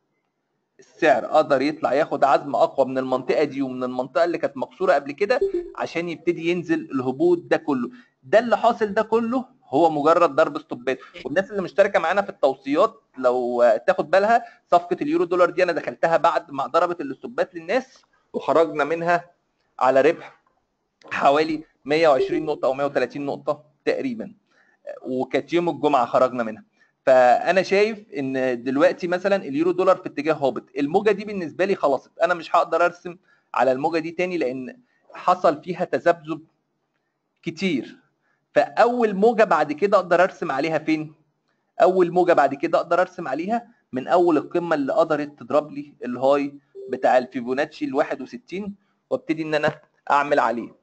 السعر قدر يطلع ياخد عزم اقوى من المنطقه دي ومن المنطقه اللي كانت مكسوره قبل كده عشان يبتدي ينزل الهبوط ده كله ده اللي حاصل ده كله هو مجرد ضرب ستوبات والناس اللي مشتركه معانا في التوصيات لو تاخد بالها صفقه اليورو دولار دي انا دخلتها بعد ما ضربت الاستوبات للناس وخرجنا منها على ربح حوالي 120 نقطه او 130 نقطه تقريبا وكانت يوم الجمعه خرجنا منها فانا شايف ان دلوقتي مثلا اليورو دولار في اتجاه هابط الموجه دي بالنسبه لي خلصت انا مش هقدر ارسم على الموجه دي تاني لان حصل فيها تذبذب كتير فاول موجه بعد كده اقدر ارسم عليها فين اول موجه بعد كده اقدر ارسم عليها من اول القمه اللي قدرت تضرب لي الهاي بتاع الفيبوناتشي ال 61 وابتدي ان انا اعمل عليه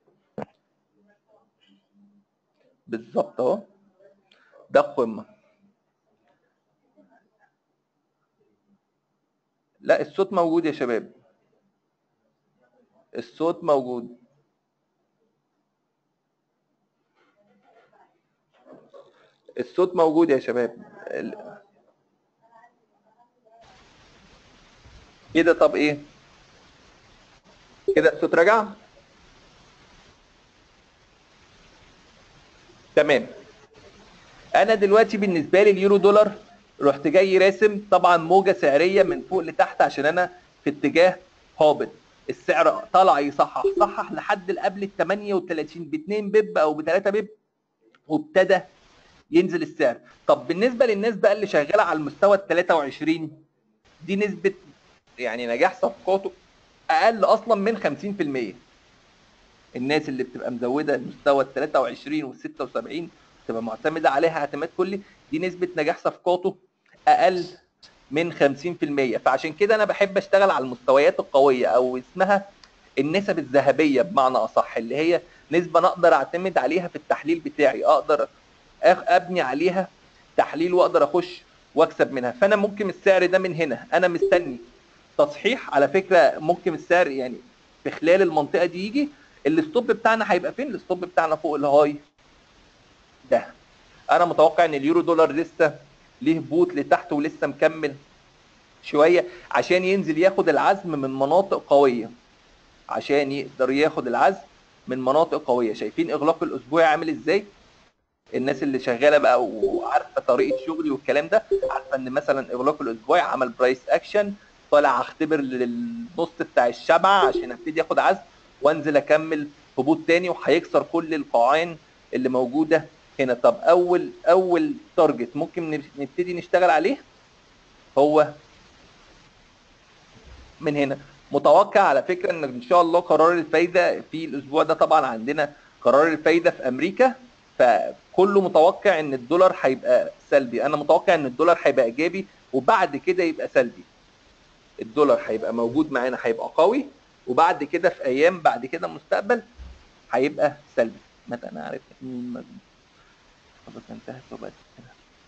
بالظبط اهو ده القمه لا الصوت موجود يا شباب الصوت موجود الصوت موجود يا شباب كده طب ايه كده الصوت رجع تمام انا دلوقتي بالنسبه لي اليورو دولار رحت جاي راسم طبعا موجه سعريه من فوق لتحت عشان انا في اتجاه هابط السعر طلع يصحح صحح لحد قبل ال 38 ب 2 بيب او ب 3 بيب وابتدى ينزل السعر طب بالنسبه للناس بقى اللي شغاله على المستوى ال 23 دي نسبه يعني نجاح صفقاته اقل اصلا من 50% الناس اللي بتبقى مزوده المستوى ال 23 وال 76 بتبقى معتمده عليها اعتماد كلي دي نسبه نجاح صفقاته اقل من 50% فعشان كده انا بحب اشتغل على المستويات القويه او اسمها النسب الذهبيه بمعنى اصح اللي هي نسبه انا اقدر اعتمد عليها في التحليل بتاعي اقدر أخ- ابني عليها تحليل واقدر اخش واكسب منها فانا ممكن السعر ده من هنا انا مستني تصحيح على فكره ممكن السعر يعني في خلال المنطقه دي يجي الستوب بتاعنا هيبقى فين الستوب بتاعنا فوق الهاي ده انا متوقع ان اليورو دولار لسه ليه هبوط لتحت ولسه مكمل شويه عشان ينزل ياخد العزم من مناطق قويه عشان يقدر ياخد العزم من مناطق قويه شايفين اغلاق الاسبوع عامل ازاي الناس اللي شغاله بقى وعارفه طريقه شغلي والكلام ده عارفه ان مثلا اغلاق الاسبوع عمل برايس اكشن طالع اختبر للنص بتاع الشبع عشان ابتدي اخد عزم وانزل اكمل هبوط تاني وهيكسر كل القاعان اللي موجوده هنا طب اول اول تارجت ممكن نب- نبتدي نشتغل عليه هو من هنا متوقع على فكره ان ان شاء الله قرار الفايده في الاسبوع ده طبعا عندنا قرار الفايده في امريكا فكله متوقع ان الدولار هيبقى سلبي انا متوقع ان الدولار هيبقى ايجابي وبعد كده يبقى سلبي الدولار هيبقى موجود معانا هيبقى قوي وبعد كده في ايام بعد كده مستقبل هيبقى سلبي متى انا عرفت مين مجنون خلاص انتهت وبقت كده.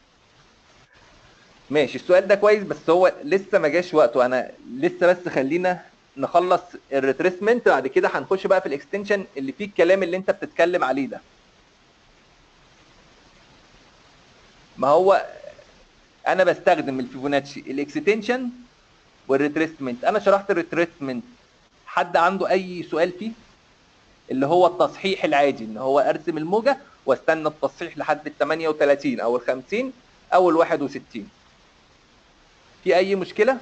ماشي السؤال ده كويس بس هو لسه ما جاش وقته انا لسه بس خلينا نخلص الريتريسمنت بعد كده هنخش بقى في الاكستنشن اللي فيه الكلام اللي انت بتتكلم عليه ده ما هو انا بستخدم الفيبوناتشي الاكستنشن والريتريسمنت انا شرحت الريتريسمنت حد عنده اي سؤال فيه اللي هو التصحيح العادي ان هو ارسم الموجه واستنى التصحيح لحد ال 38 او ال 50 او ال 61 في اي مشكله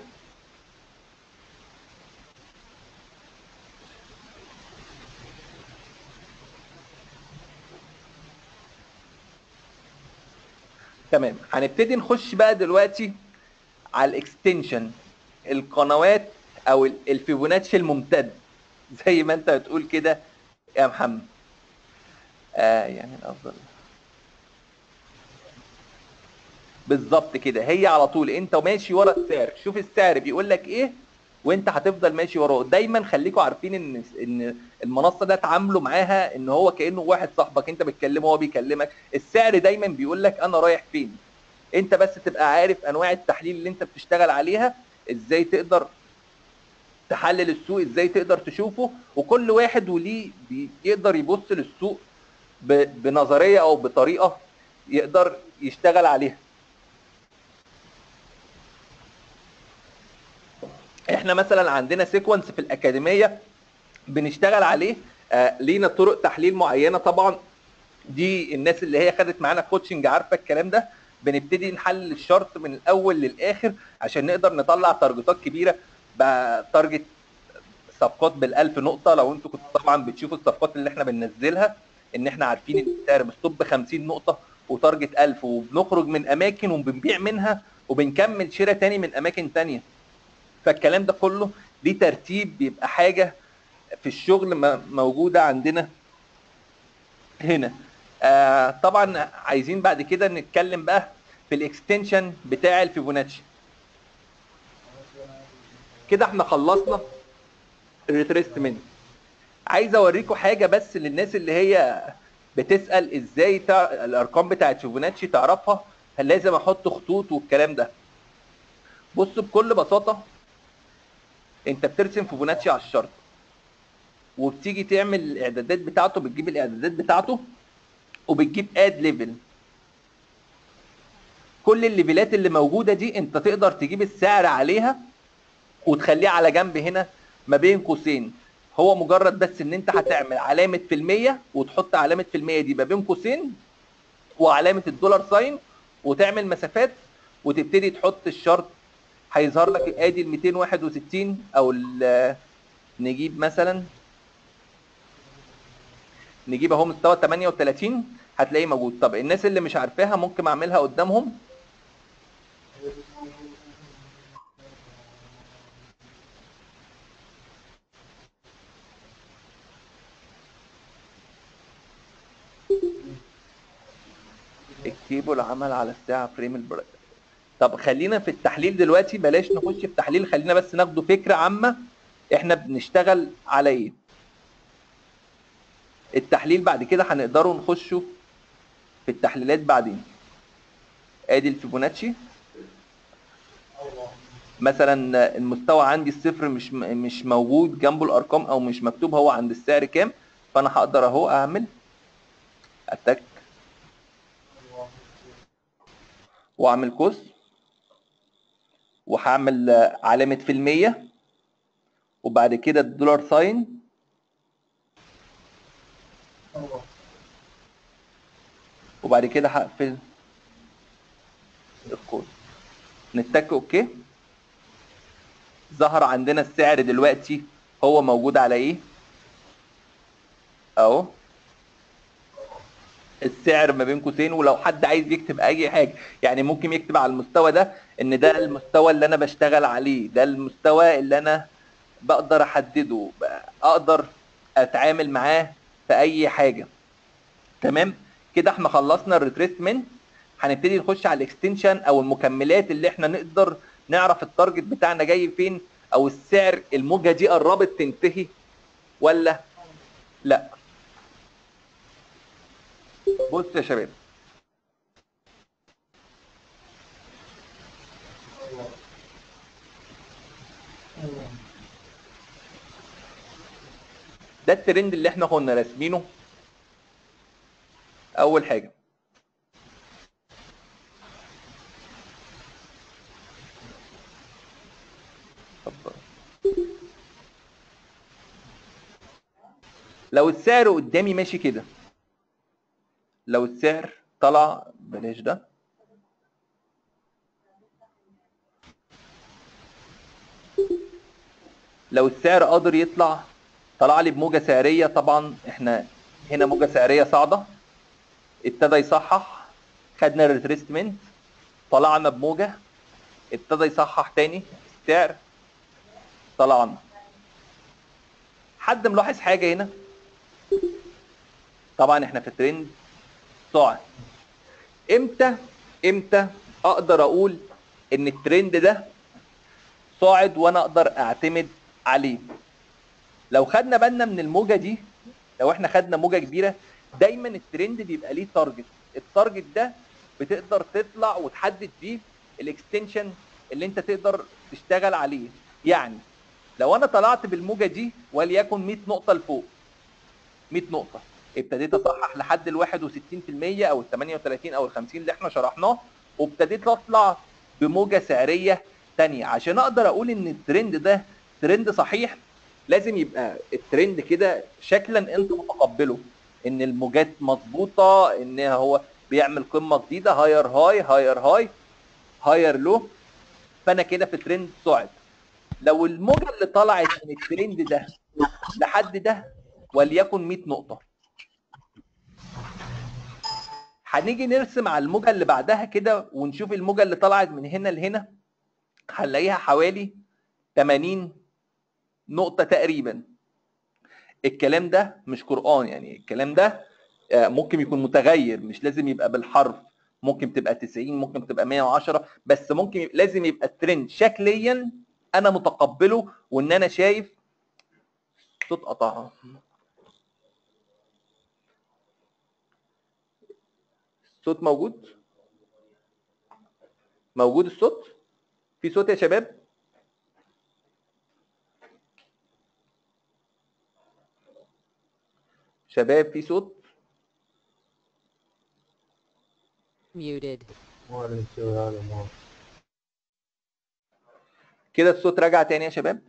تمام هنبتدي نخش بقى دلوقتي على الاكستنشن القنوات او ال- الفيبوناتشي الممتد زي ما انت بتقول كده يا محمد آه يعني الافضل بالظبط كده هي على طول انت ماشي ورا السعر شوف السعر بيقول لك ايه وانت هتفضل ماشي وراه دايما خليكم عارفين ان ان المنصه ده تعاملوا معاها ان هو كانه واحد صاحبك انت بتكلمه هو بيكلمك السعر دايما بيقول لك انا رايح فين انت بس تبقى عارف انواع التحليل اللي انت بتشتغل عليها ازاي تقدر تحلل السوق ازاي تقدر تشوفه وكل واحد وليه بيقدر يبص للسوق ب- بنظريه او بطريقه يقدر يشتغل عليها احنا مثلا عندنا سيكونس في الاكاديميه بنشتغل عليه آه لينا طرق تحليل معينه طبعا دي الناس اللي هي خدت معانا كوتشنج عارفه الكلام ده بنبتدي نحلل الشرط من الاول للاخر عشان نقدر نطلع تارجتات كبيره بقى تارجت صفقات بالألف نقطة لو انتوا كنتوا طبعا بتشوفوا الصفقات اللي احنا بننزلها ان احنا عارفين ان السعر مستوب ب 50 نقطة وتارجت 1000 وبنخرج من اماكن وبنبيع منها وبنكمل شراء تاني من اماكن تانية فالكلام ده كله ليه ترتيب بيبقى حاجة في الشغل م- موجودة عندنا هنا آه طبعا عايزين بعد كده نتكلم بقى في الاكستنشن بتاع الفيبوناتشي كده احنا خلصنا الريتريستمنت عايز اوريكم حاجه بس للناس اللي هي بتسال ازاي تع... الارقام بتاعت فيبوناتشي تعرفها هل لازم احط خطوط والكلام ده بص بكل بساطه انت بترسم فيبوناتشي على الشرط وبتيجي تعمل الاعدادات بتاعته بتجيب الاعدادات بتاعته وبتجيب اد ليفل كل الليفلات اللي موجوده دي انت تقدر تجيب السعر عليها وتخليه على جنب هنا ما بين قوسين هو مجرد بس ان انت هتعمل علامه في المية وتحط علامه في المية دي ما بين قوسين وعلامه الدولار ساين وتعمل مسافات وتبتدي تحط الشرط هيظهر لك ادي ال 261 او ال- نجيب مثلا نجيب اهو مستوى 38 هتلاقيه موجود طب الناس اللي مش عارفاها ممكن اعملها قدامهم الكيبل عمل على الساعة فريم البر... طب خلينا في التحليل دلوقتي بلاش نخش في تحليل خلينا بس ناخده فكره عامه احنا بنشتغل على ايه التحليل بعد كده هنقدروا نخشوا في التحليلات بعدين ادي الفيبوناتشي مثلا المستوى عندي الصفر مش مش موجود جنبه الارقام او مش مكتوب هو عند السعر كام فانا هقدر اهو اعمل اتك واعمل قوس وهعمل علامة في المية وبعد كده الدولار ساين وبعد كده هقفل القوس نتك اوكي ظهر عندنا السعر دلوقتي هو موجود على ايه اهو السعر ما بين قوسين ولو حد عايز يكتب اي حاجه يعني ممكن يكتب على المستوى ده ان ده المستوى اللي انا بشتغل عليه ده المستوى اللي انا بقدر احدده اقدر اتعامل معاه في اي حاجه تمام كده احنا خلصنا الريتريسمنت هنبتدي نخش على الاكستنشن او المكملات اللي احنا نقدر نعرف التارجت بتاعنا جاي فين او السعر الموجه دي قربت تنتهي ولا لا بص يا شباب ده الترند اللي احنا كنا راسمينه اول حاجه اتفضل. لو السعر قدامي ماشي كده لو السعر طلع بلاش ده لو السعر قادر يطلع طلع لي بموجة سعرية طبعا احنا هنا موجة سعرية صاعدة ابتدى يصحح خدنا الريتريستمنت طلعنا بموجة ابتدى يصحح تاني السعر طلعنا حد ملاحظ حاجة هنا طبعا احنا في ترند صاعد امتى امتى اقدر اقول ان الترند ده صاعد وانا اقدر اعتمد عليه لو خدنا بالنا من الموجه دي لو احنا خدنا موجه كبيره دايما الترند بيبقى ليه تارجت التارجت ده بتقدر تطلع وتحدد بيه الاكستنشن اللي انت تقدر تشتغل عليه يعني لو انا طلعت بالموجه دي وليكن 100 نقطه لفوق 100 نقطه ابتديت اصحح لحد ال 61% او ال 38 او ال 50 اللي احنا شرحناه وابتديت اطلع بموجه سعريه تانية عشان اقدر اقول ان الترند ده ترند صحيح لازم يبقى الترند كده شكلا انت متقبله ان الموجات مظبوطه ان هو بيعمل قمه جديده هاير هاي هاير هاي هاير لو فانا كده في ترند صعد لو الموجه اللي طلعت من الترند ده لحد ده وليكن 100 نقطه هنيجي نرسم على الموجه اللي بعدها كده ونشوف الموجه اللي طلعت من هنا لهنا هنلاقيها حوالي 80 نقطه تقريبا الكلام ده مش قران يعني الكلام ده آه، ممكن يكون متغير مش لازم يبقى بالحرف ممكن تبقى 90 ممكن تبقى 110 بس ممكن يبقى لازم يبقى الترند شكليا انا متقبله وان انا شايف صوت قطع الصوت موجود موجود الصوت في صوت يا شباب شباب في صوت muted, كده الصوت رجع تاني يا شباب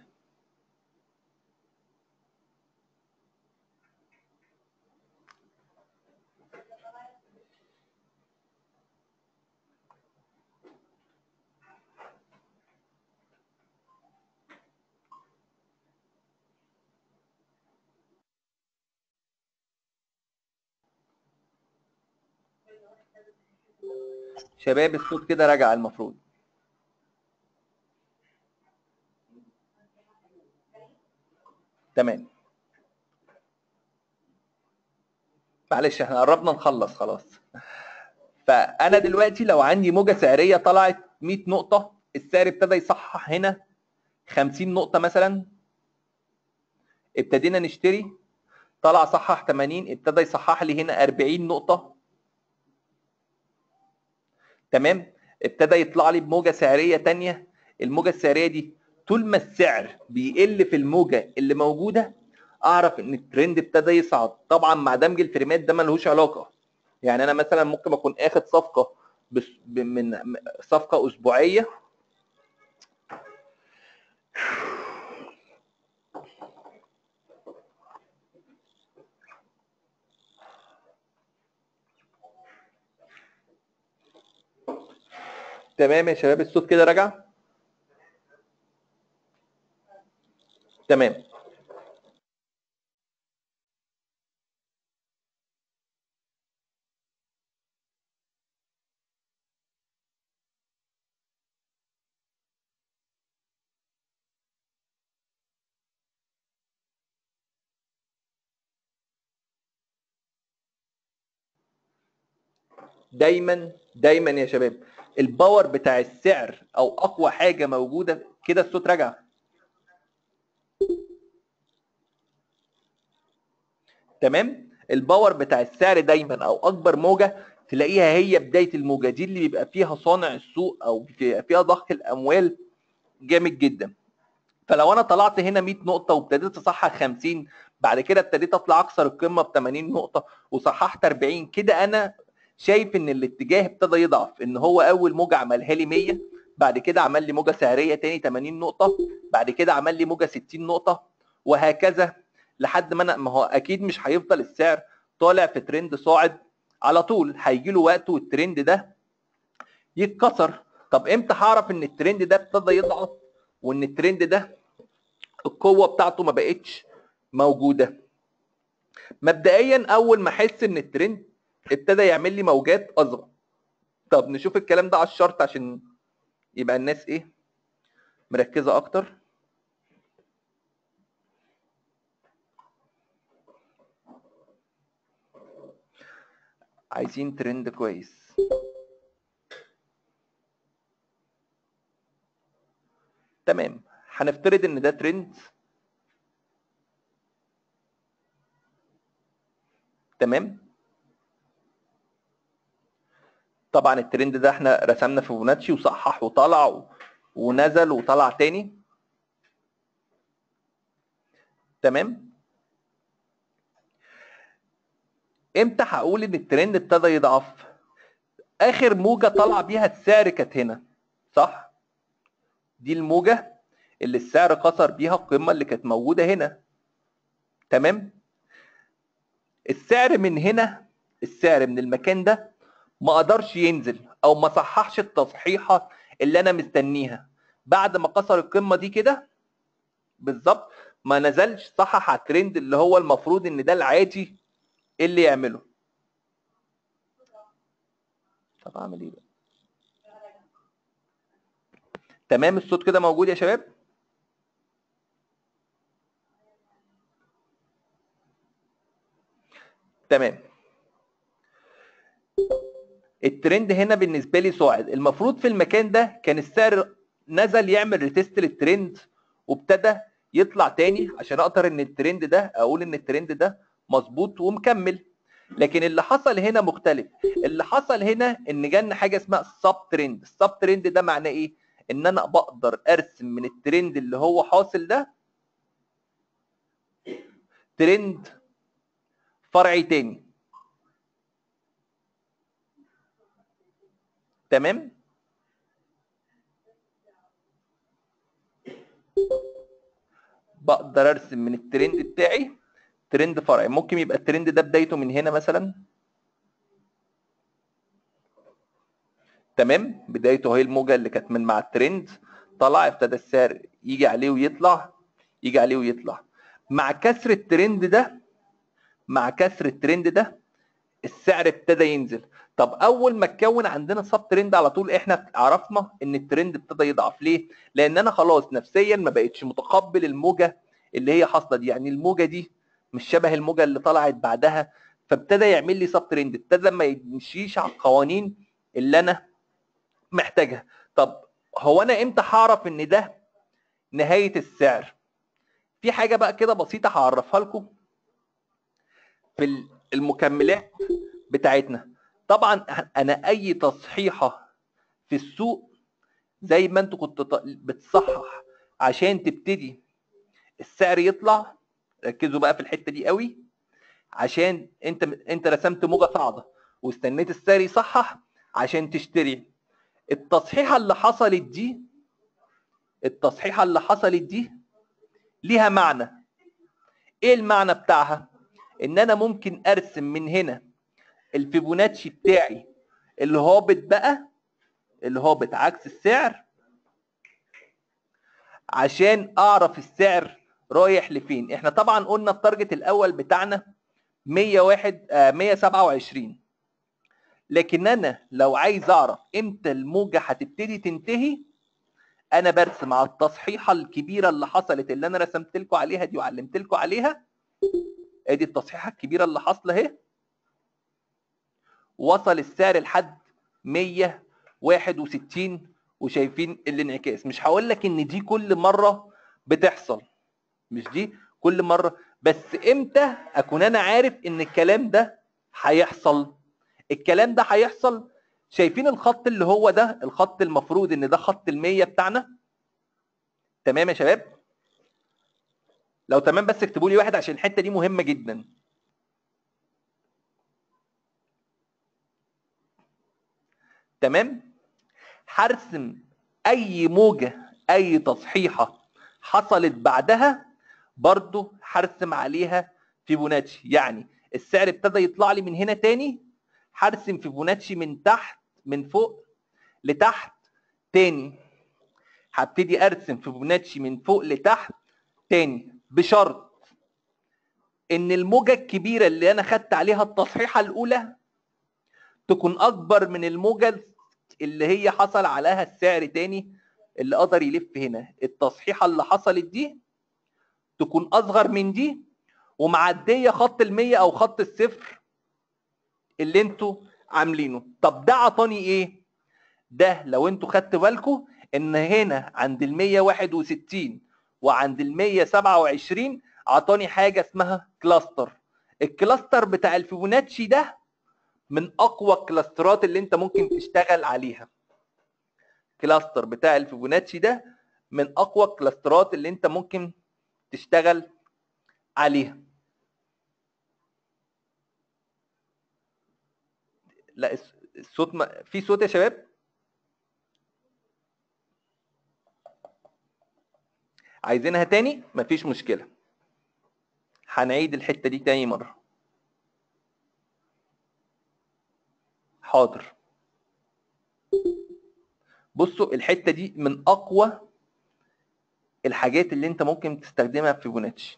شباب الصوت كده رجع المفروض تمام معلش احنا قربنا نخلص خلاص فانا دلوقتي لو عندي موجه سعريه طلعت 100 نقطه السعر ابتدى يصحح هنا 50 نقطه مثلا ابتدينا نشتري طلع صحح 80 ابتدى يصحح لي هنا 40 نقطه تمام ابتدى يطلع لي بموجه سعريه تانية الموجه السعريه دي طول ما السعر بيقل في الموجه اللي موجوده اعرف ان الترند ابتدى يصعد طبعا مع دمج الفريمات ده ملهوش علاقه يعني انا مثلا ممكن اكون اخد صفقه بس ب- من صفقه اسبوعيه تمام يا شباب الصوت كده رجع تمام دايما دايما يا شباب الباور بتاع السعر او اقوى حاجه موجوده كده الصوت رجع تمام الباور بتاع السعر دايما او اكبر موجه تلاقيها هي بدايه الموجه دي اللي بيبقى فيها صانع السوق او بيبقى فيها ضخ الاموال جامد جدا فلو انا طلعت هنا 100 نقطه وابتديت اصحح 50 بعد كده ابتديت اطلع اكسر القمه ب 80 نقطه وصححت 40 كده انا شايف ان الاتجاه ابتدى يضعف ان هو اول موجه عملها لي 100 بعد كده عمل لي موجه سعريه تاني 80 نقطه بعد كده عمل لي موجه 60 نقطه وهكذا لحد ما انا ما هو اكيد مش هيفضل السعر طالع في ترند صاعد على طول هيجي له وقت والترند ده يتكسر طب امتى هعرف ان الترند ده ابتدى يضعف وان الترند ده القوه بتاعته ما بقتش موجوده مبدئيا اول ما احس ان الترند ابتدى يعمل لي موجات اصغر طب نشوف الكلام ده على الشرط عشان يبقى الناس ايه مركزه اكتر عايزين ترند كويس تمام هنفترض ان ده ترند تمام طبعا الترند ده احنا رسمنا فيبوناتشي وصحح وطلع و- ونزل وطلع تاني تمام امتى هقول ان الترند ابتدى يضعف اخر موجه طلع بيها السعر كانت هنا صح دي الموجه اللي السعر كسر بيها القمه اللي كانت موجوده هنا تمام السعر من هنا السعر من المكان ده ما قدرش ينزل او ما صححش التصحيحه اللي انا مستنيها بعد ما كسر القمه دي كده بالظبط ما نزلش صحح على الترند اللي هو المفروض ان ده العادي اللي يعمله طب اعمل ايه بقى تمام الصوت كده موجود يا شباب تمام الترند هنا بالنسبه لي صاعد المفروض في المكان ده كان السعر نزل يعمل ريتست للترند وابتدى يطلع تاني عشان اقدر ان الترند ده اقول ان الترند ده مظبوط ومكمل لكن اللي حصل هنا مختلف اللي حصل هنا ان جالنا حاجه اسمها سب ترند السب ترند ده معناه ايه ان انا بقدر ارسم من الترند اللي هو حاصل ده ترند فرعي تاني تمام بقدر ارسم من الترند بتاعي ترند فرعي ممكن يبقى الترند ده بدايته من هنا مثلا تمام بدايته هي الموجه اللي كانت من مع الترند طلع ابتدى السعر يجي عليه ويطلع يجي عليه ويطلع مع كسر الترند ده مع كسر الترند ده السعر ابتدى ينزل طب اول ما اتكون عندنا سب ترند على طول احنا عرفنا ان الترند ابتدى يضعف ليه لان انا خلاص نفسيا ما بقتش متقبل الموجه اللي هي حاصله دي يعني الموجه دي مش شبه الموجه اللي طلعت بعدها فابتدى يعمل لي سب ترند ابتدى ما يمشيش على القوانين اللي انا محتاجها طب هو انا امتى هعرف ان ده نهايه السعر في حاجه بقى كده بسيطه هعرفها لكم في ال- المكملات بتاعتنا طبعا انا اي تصحيحه في السوق زي ما انتوا كنتوا ط- بتصحح عشان تبتدي السعر يطلع ركزوا بقى في الحته دي قوي عشان انت انت رسمت موجه صاعده واستنيت السعر يصحح عشان تشتري التصحيحه اللي حصلت دي التصحيحه اللي حصلت دي ليها معنى ايه المعنى بتاعها ان انا ممكن ارسم من هنا الفيبوناتشي بتاعي اللي هابط بقى اللي هابط عكس السعر عشان اعرف السعر رايح لفين احنا طبعا قلنا التارجت الاول بتاعنا 101 آه 127 لكن انا لو عايز اعرف امتى الموجه هتبتدي تنتهي انا برسم على التصحيحه الكبيره اللي حصلت اللي انا رسمت لكم عليها دي وعلمت لكم عليها ادي التصحيحه الكبيره اللي حاصله اهي وصل السعر لحد 161 وشايفين الانعكاس مش هقول لك ان دي كل مره بتحصل مش دي كل مره بس امتى اكون انا عارف ان الكلام ده هيحصل الكلام ده هيحصل شايفين الخط اللي هو ده الخط المفروض ان ده خط المية بتاعنا تمام يا شباب لو تمام بس اكتبوا لي واحد عشان الحته دي مهمه جدا تمام هرسم اي موجه اي تصحيحه حصلت بعدها برضو هرسم عليها فيبوناتشي يعني السعر ابتدى يطلع لي من هنا تاني هرسم فيبوناتشي من تحت من فوق لتحت تاني هبتدي ارسم فيبوناتشي من فوق لتحت تاني بشرط ان الموجه الكبيره اللي انا خدت عليها التصحيحه الاولى تكون اكبر من الموجه اللي هي حصل عليها السعر تاني اللي قدر يلف هنا التصحيحه اللي حصلت دي تكون اصغر من دي ومعديه خط المية او خط الصفر اللي انتوا عاملينه طب ده عطاني ايه ده لو انتوا خدتوا بالكم ان هنا عند ال 161 وعند ال 127 عطاني حاجه اسمها كلاستر الكلاستر بتاع الفيبوناتشي ده من اقوى الكلاسترات اللي انت ممكن تشتغل عليها كلاستر بتاع الفيبوناتشي ده من اقوى الكلاسترات اللي انت ممكن تشتغل عليها لا الس- الصوت ما... في صوت يا شباب عايزينها تاني مفيش مشكلة هنعيد الحتة دي تاني مرة حاضر بصوا الحتة دي من أقوى الحاجات اللي انت ممكن تستخدمها في فيبوناتشي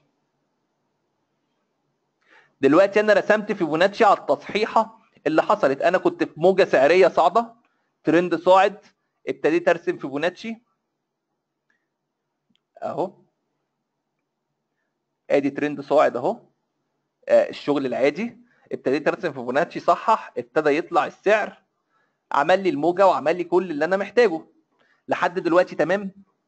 دلوقتي انا رسمت فيبوناتشي على التصحيحه اللي حصلت انا كنت في موجه سعريه صاعده ترند صاعد ابتديت ارسم فيبوناتشي اهو ادي ترند صاعد اهو آه، الشغل العادي ابتديت ارسم فيبوناتشي صحح ابتدى يطلع السعر عمل لي الموجه وعمل لي كل اللي انا محتاجه لحد دلوقتي تمام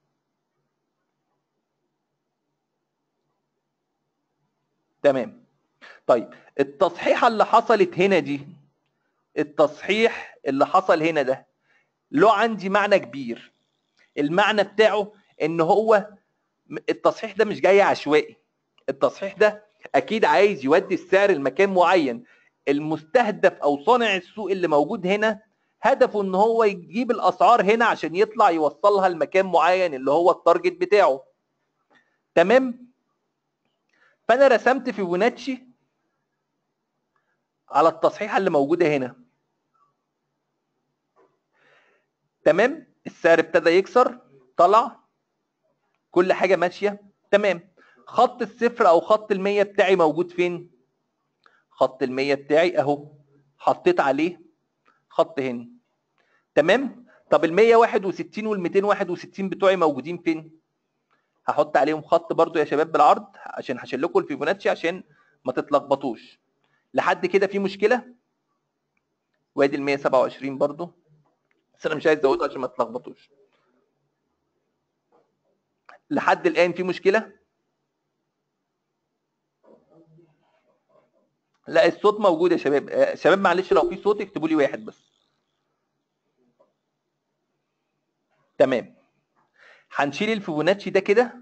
تمام طيب التصحيحه اللي حصلت هنا دي التصحيح اللي حصل هنا ده له عندي معنى كبير المعنى بتاعه ان هو م- التصحيح ده مش جاي عشوائي التصحيح ده اكيد عايز يودي السعر لمكان معين المستهدف او صانع السوق اللي موجود هنا هدفه ان هو يجيب الاسعار هنا عشان يطلع يوصلها لمكان معين اللي هو التارجت بتاعه تمام فانا رسمت فيبوناتشي على التصحيحه اللي موجوده هنا تمام السعر ابتدى يكسر طلع كل حاجه ماشيه تمام خط الصفر او خط المية بتاعي موجود فين خط المية بتاعي اهو حطيت عليه خط هنا تمام طب ال 161 وال 261 بتوعي موجودين فين هحط عليهم خط برضو يا شباب بالعرض عشان هشيل لكم الفيبوناتشي عشان ما تتلخبطوش لحد كده في مشكله وادي ال 127 برضو بس انا مش عايز ازوده عشان ما تلخبطوش لحد الان في مشكله لا الصوت موجود يا شباب آه، شباب معلش لو في صوت اكتبوا لي واحد بس تمام هنشيل الفيبوناتشي ده كده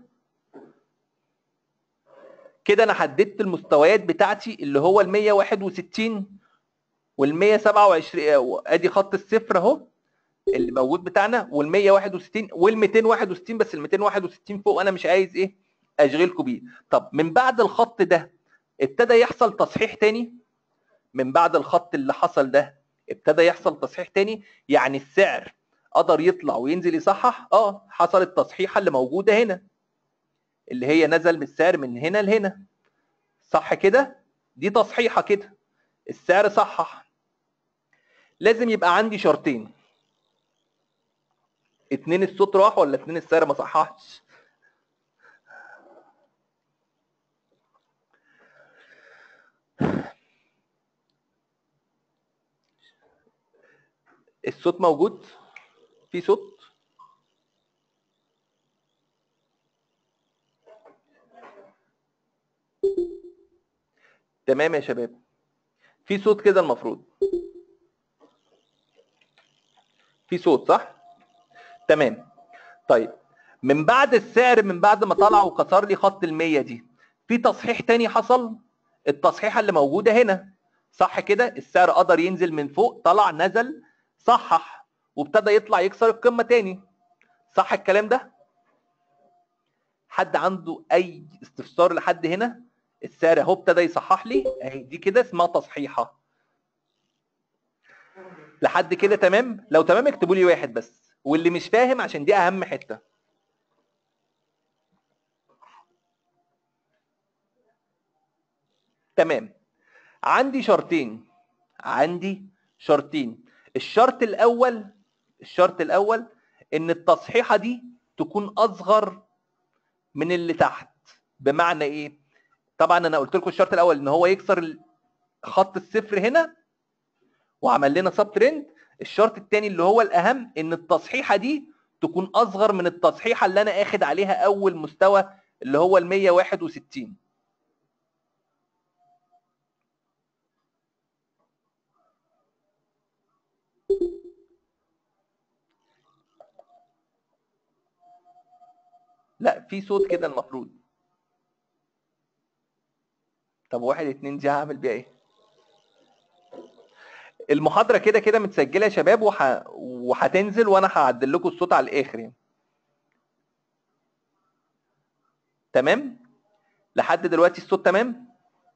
كده انا حددت المستويات بتاعتي اللي هو ال 161 وال 127 ادي خط الصفر اهو اللي موجود بتاعنا وال 161 وال 261 بس ال 261 فوق انا مش عايز ايه اشغلكم بيه طب من بعد الخط ده ابتدى يحصل تصحيح تاني من بعد الخط اللي حصل ده ابتدى يحصل تصحيح تاني يعني السعر قدر يطلع وينزل يصحح اه حصلت التصحيحه اللي موجوده هنا اللي هي نزل من السعر من هنا لهنا صح كده دي تصحيحه كده السعر صحح لازم يبقى عندي شرطين اتنين الصوت راح ولا اتنين السعر ما صححش الصوت موجود في صوت تمام يا شباب في صوت كده المفروض في صوت صح تمام طيب من بعد السعر من بعد ما طلع وكسر لي خط ال100 دي في تصحيح تاني حصل التصحيحه اللي موجوده هنا صح كده السعر قدر ينزل من فوق طلع نزل صحح وابتدى يطلع يكسر القمه تاني صح الكلام ده حد عنده اي استفسار لحد هنا السعر اهو ابتدى يصحح لي اهي دي كده اسمها تصحيحه لحد كده تمام لو تمام اكتبوا لي واحد بس واللي مش فاهم عشان دي اهم حته تمام عندي شرطين عندي شرطين الشرط الاول الشرط الاول ان التصحيحه دي تكون اصغر من اللي تحت بمعنى ايه طبعا انا قلت لكم الشرط الاول ان هو يكسر ال- خط الصفر هنا وعمل لنا سب ترند الشرط الثاني اللي هو الاهم ان التصحيحه دي تكون اصغر من التصحيحه اللي انا اخد عليها اول مستوى اللي هو ال 161 لا في صوت كده المفروض طب واحد اتنين دي هعمل بيها ايه المحاضرة كده كده متسجلة يا شباب وح... وهتنزل وانا هعدل لكم الصوت على الاخر يعني تمام لحد دلوقتي الصوت تمام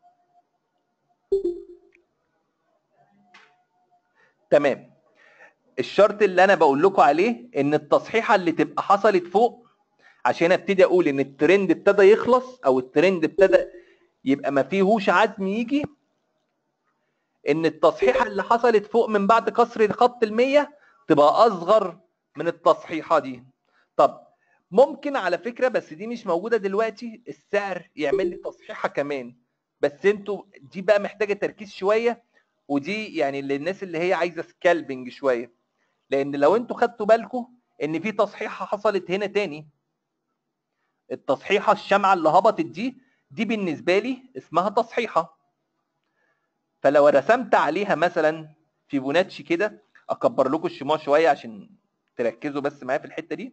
تمام الشرط اللي انا بقول لكم عليه ان التصحيحه اللي تبقى حصلت فوق عشان ابتدي اقول ان الترند ابتدى يخلص او الترند ابتدى يبقى ما فيهوش عزم يجي ان التصحيحه اللي حصلت فوق من بعد كسر خط ال100 تبقى اصغر من التصحيحه دي طب ممكن على فكره بس دي مش موجوده دلوقتي السعر يعمل لي تصحيحه كمان بس انتوا دي بقى محتاجه تركيز شويه ودي يعني للناس اللي هي عايزه سكالبنج شويه لان لو انتوا خدتوا بالكم ان في تصحيحه حصلت هنا تاني التصحيحه الشمعه اللي هبطت دي دي بالنسبه لي اسمها تصحيحه فلو رسمت عليها مثلا فيبوناتشي كده اكبر لكم الشموع شويه عشان تركزوا بس معايا في الحته دي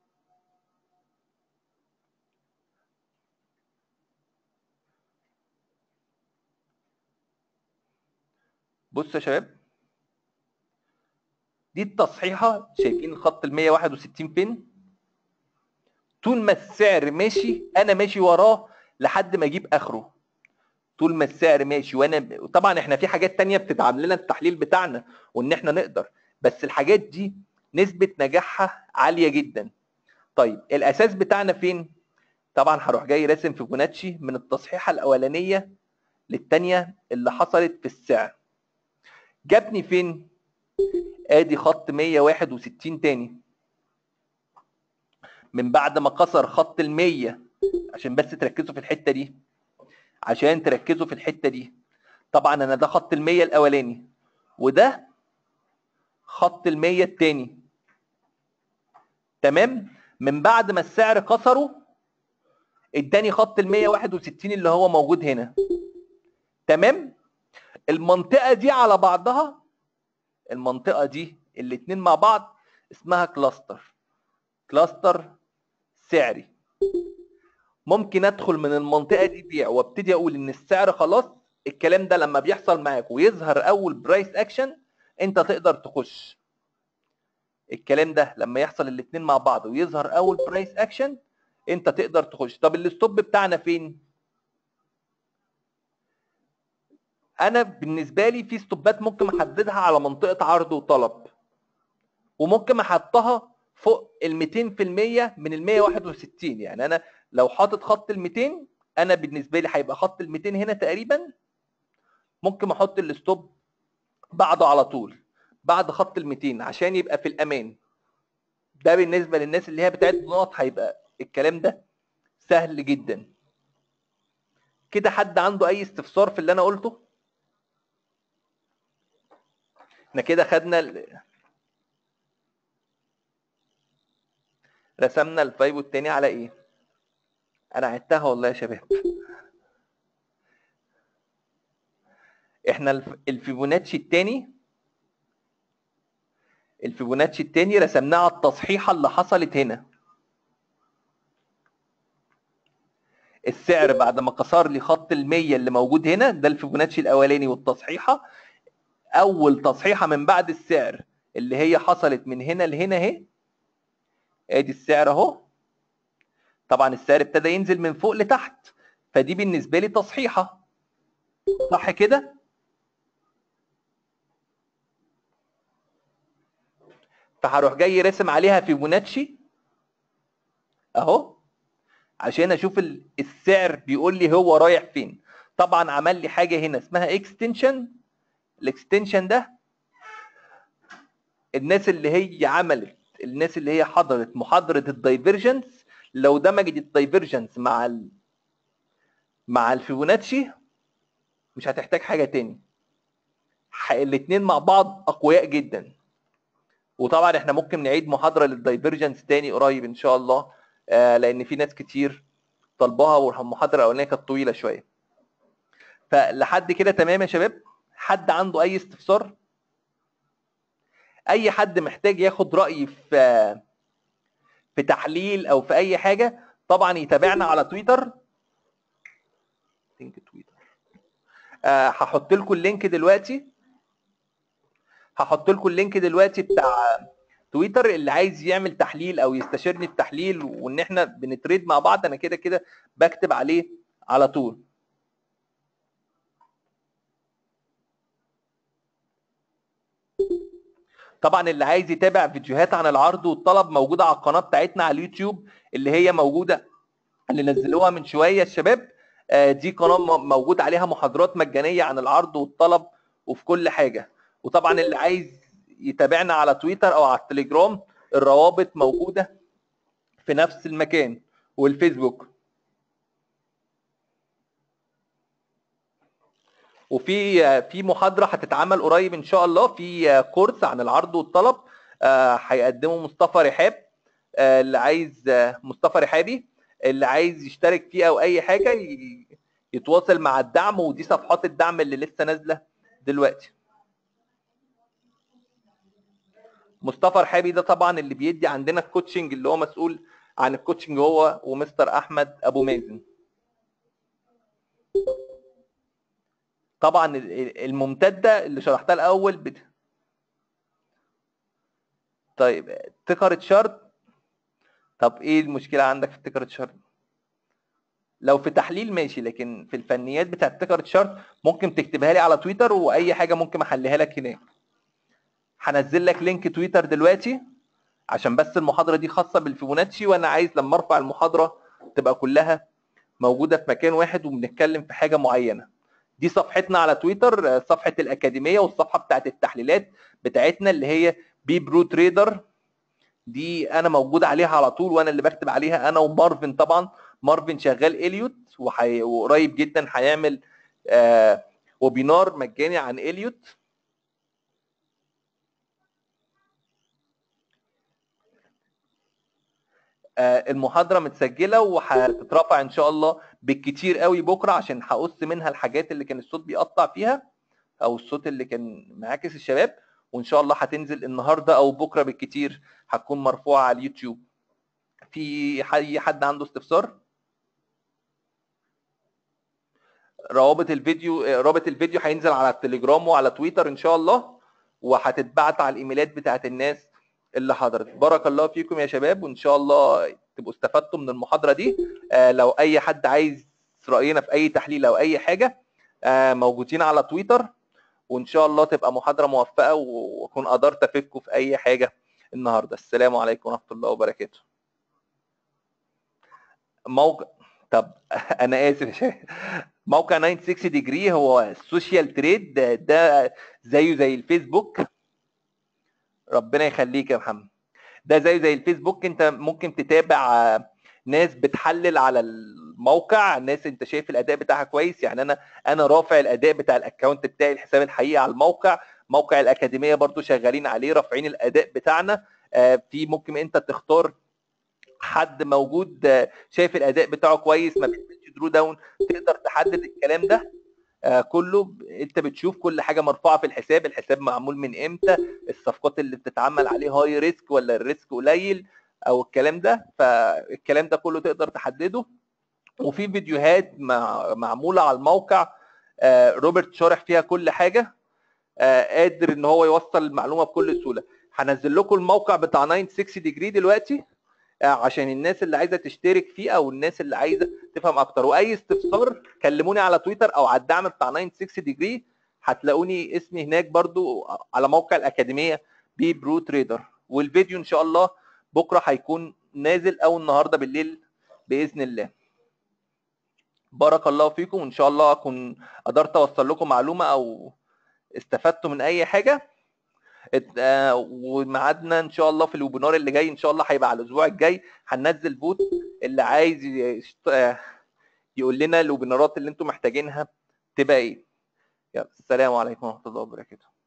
بصوا يا شباب دي التصحيحه شايفين خط ال 161 فين طول ما السعر ماشي انا ماشي وراه لحد ما اجيب اخره طول ما السعر ماشي وانا طبعا احنا في حاجات تانية بتتعمل لنا التحليل بتاعنا وان احنا نقدر بس الحاجات دي نسبة نجاحها عالية جدا طيب الاساس بتاعنا فين طبعا هروح جاي راسم فيبوناتشي من التصحيحة الاولانية للتانية اللي حصلت في السعر جابني فين ادي خط 161 تاني من بعد ما كسر خط ال 100 عشان بس تركزوا في الحته دي عشان تركزوا في الحته دي طبعا انا ده خط ال 100 الاولاني وده خط ال 100 التاني تمام من بعد ما السعر كسره اداني خط ال 161 اللي هو موجود هنا تمام المنطقه دي على بعضها المنطقه دي الاتنين مع بعض اسمها كلاستر كلاستر سعري ممكن ادخل من المنطقه دي بيع وابتدي اقول ان السعر خلاص الكلام ده لما بيحصل معاك ويظهر اول برايس اكشن انت تقدر تخش الكلام ده لما يحصل الاثنين مع بعض ويظهر اول برايس اكشن انت تقدر تخش طب الستوب بتاعنا فين انا بالنسبه لي في ستوبات ممكن احددها على منطقه عرض وطلب وممكن احطها فوق ال 200% من ال 161 يعني انا لو حاطط خط ال 200 انا بالنسبه لي هيبقى خط ال 200 هنا تقريبا ممكن احط الستوب بعده على طول بعد خط ال 200 عشان يبقى في الامان ده بالنسبه للناس اللي هي بتاعت نقط هيبقى الكلام ده سهل جدا كده حد عنده اي استفسار في اللي انا قلته احنا كده خدنا ال... رسمنا الفايبو التاني على ايه انا عدتها والله يا شباب احنا الف- الفيبوناتشي التاني الفيبوناتشي التاني رسمناه على التصحيحه اللي حصلت هنا السعر بعد ما كسر لي خط ال 100 اللي موجود هنا ده الفيبوناتشي الاولاني والتصحيحه اول تصحيحه من بعد السعر اللي هي حصلت من هنا لهنا اهي ادي السعر اهو طبعا السعر ابتدى ينزل من فوق لتحت فدي بالنسبه لي تصحيحه صح كده فهروح جاي راسم عليها فيبوناتشي اهو عشان اشوف ال- السعر بيقول لي هو رايح فين طبعا عمل لي حاجه هنا اسمها اكستنشن الاكستنشن ده الناس اللي هي عملت الناس اللي هي حضرت محاضره الدايفرجنس لو دمجت الدايفرجنس مع ال... مع الفيبوناتشي مش هتحتاج حاجه تاني ح- الاتنين مع بعض اقوياء جدا وطبعا احنا ممكن نعيد محاضره للدايفرجنس تاني قريب ان شاء الله آه لان في ناس كتير طالباها والمحاضره الاولانيه كانت طويله شويه فلحد كده تمام يا شباب حد عنده اي استفسار اي حد محتاج ياخد رايي في في تحليل او في اي حاجه طبعا يتابعنا على تويتر لينك تويتر آه هحط لكم اللينك دلوقتي هحط لكم اللينك دلوقتي بتاع تويتر اللي عايز يعمل تحليل او يستشيرني في تحليل وان احنا بنتريد مع بعض انا كده كده بكتب عليه على طول طبعا اللي عايز يتابع فيديوهات عن العرض والطلب موجوده على القناه بتاعتنا على اليوتيوب اللي هي موجوده اللي نزلوها من شويه الشباب آه، دي قناه م- موجود عليها محاضرات مجانيه عن العرض والطلب وفي كل حاجه وطبعا اللي عايز يتابعنا على تويتر او على التليجرام الروابط موجوده في نفس المكان والفيسبوك وفي آه، في محاضره هتتعمل قريب ان شاء الله في آه، كورس عن العرض والطلب آه، هيقدمه مصطفى رحاب آه، اللي عايز آه، مصطفى رحابي اللي عايز يشترك فيه او اي حاجه ي- يتواصل مع الدعم ودي صفحات الدعم اللي لسه نازله دلوقتي مصطفى رحابي ده طبعا اللي بيدي عندنا الكوتشنج اللي هو مسؤول عن الكوتشنج هو ومستر احمد ابو مازن طبعا ال- ال- الممتده اللي شرحتها الاول بت... طيب تكرة شرط طب ايه المشكله عندك في تكرة شرط لو في تحليل ماشي لكن في الفنيات بتاعت تكرة شرط ممكن تكتبها لي على تويتر واي حاجه ممكن احلها لك هناك هنزل لك لينك تويتر دلوقتي عشان بس المحاضره دي خاصه بالفيبوناتشي وانا عايز لما ارفع المحاضره تبقى كلها موجوده في مكان واحد وبنتكلم في حاجه معينه دي صفحتنا على تويتر آه، صفحه الاكاديميه والصفحه بتاعت التحليلات بتاعتنا اللي هي بي برو تريدر دي انا موجود عليها على طول وانا اللي بكتب عليها انا ومارفن طبعا مارفن شغال اليوت وحي... وقريب جدا هيعمل آه ويبينار مجاني عن اليوت آه، المحاضره متسجله وهتترفع ان شاء الله بالكتير قوي بكره عشان هقص منها الحاجات اللي كان الصوت بيقطع فيها او الصوت اللي كان معاكس الشباب وان شاء الله هتنزل النهارده او بكره بالكتير هتكون مرفوعه على اليوتيوب في اي حد عنده استفسار روابط الفيديو رابط الفيديو هينزل على التليجرام وعلى تويتر ان شاء الله وهتتبعت على الايميلات بتاعت الناس اللي حضرت بارك الله فيكم يا شباب وان شاء الله تبقوا استفدتوا من المحاضره دي آه لو اي حد عايز راينا في اي تحليل او اي حاجه آه موجودين على تويتر وان شاء الله تبقى محاضره موفقه واكون قدرت افيدكم في اي حاجه النهارده السلام عليكم ورحمه الله وبركاته موقع طب انا اسف يا شباب موقع 960 ديجري هو السوشيال تريد ده, ده زيه زي الفيسبوك ربنا يخليك يا محمد ده زيه زي الفيسبوك انت ممكن تتابع آه، ناس بتحلل على الموقع ناس انت شايف الاداء بتاعها كويس يعني انا انا رافع الاداء بتاع الاكونت بتاعي الحساب الحقيقي على الموقع موقع الاكاديميه برضو شغالين عليه رافعين الاداء بتاعنا آه، في ممكن انت تختار حد موجود آه، شايف الاداء بتاعه كويس ما بيعملش درو داون تقدر تحدد الكلام ده آه، كله ب- انت بتشوف كل حاجه مرفوعه في الحساب الحساب معمول من امتى الصفقات اللي بتتعمل عليه هاي ريسك ولا الريسك قليل او الكلام ده فالكلام ده كله تقدر تحدده وفي فيديوهات مع معموله على الموقع آه، روبرت شارح فيها كل حاجه آه، قادر ان هو يوصل المعلومه بكل سهوله هنزل لكم الموقع بتاع 960 ديجري دلوقتي آه، عشان الناس اللي عايزه تشترك فيه او الناس اللي عايزه تفهم اكتر واي استفسار كلموني على تويتر او على الدعم بتاع 960 ديجري هتلاقوني اسمي هناك برضو على موقع الاكاديميه ببرو تريدر والفيديو ان شاء الله بكره هيكون نازل او النهارده بالليل باذن الله بارك الله فيكم وان شاء الله اكون قدرت اوصل لكم معلومه او استفدتوا من اي حاجه ات- آه، وميعادنا ان شاء الله في الويبينار اللي جاي ان شاء الله هيبقى على الاسبوع الجاي هننزل فوت اللي عايز يشت- آه، يقول لنا الويبينارات اللي انتم محتاجينها تبقى ايه يلا السلام عليكم ورحمه الله وبركاته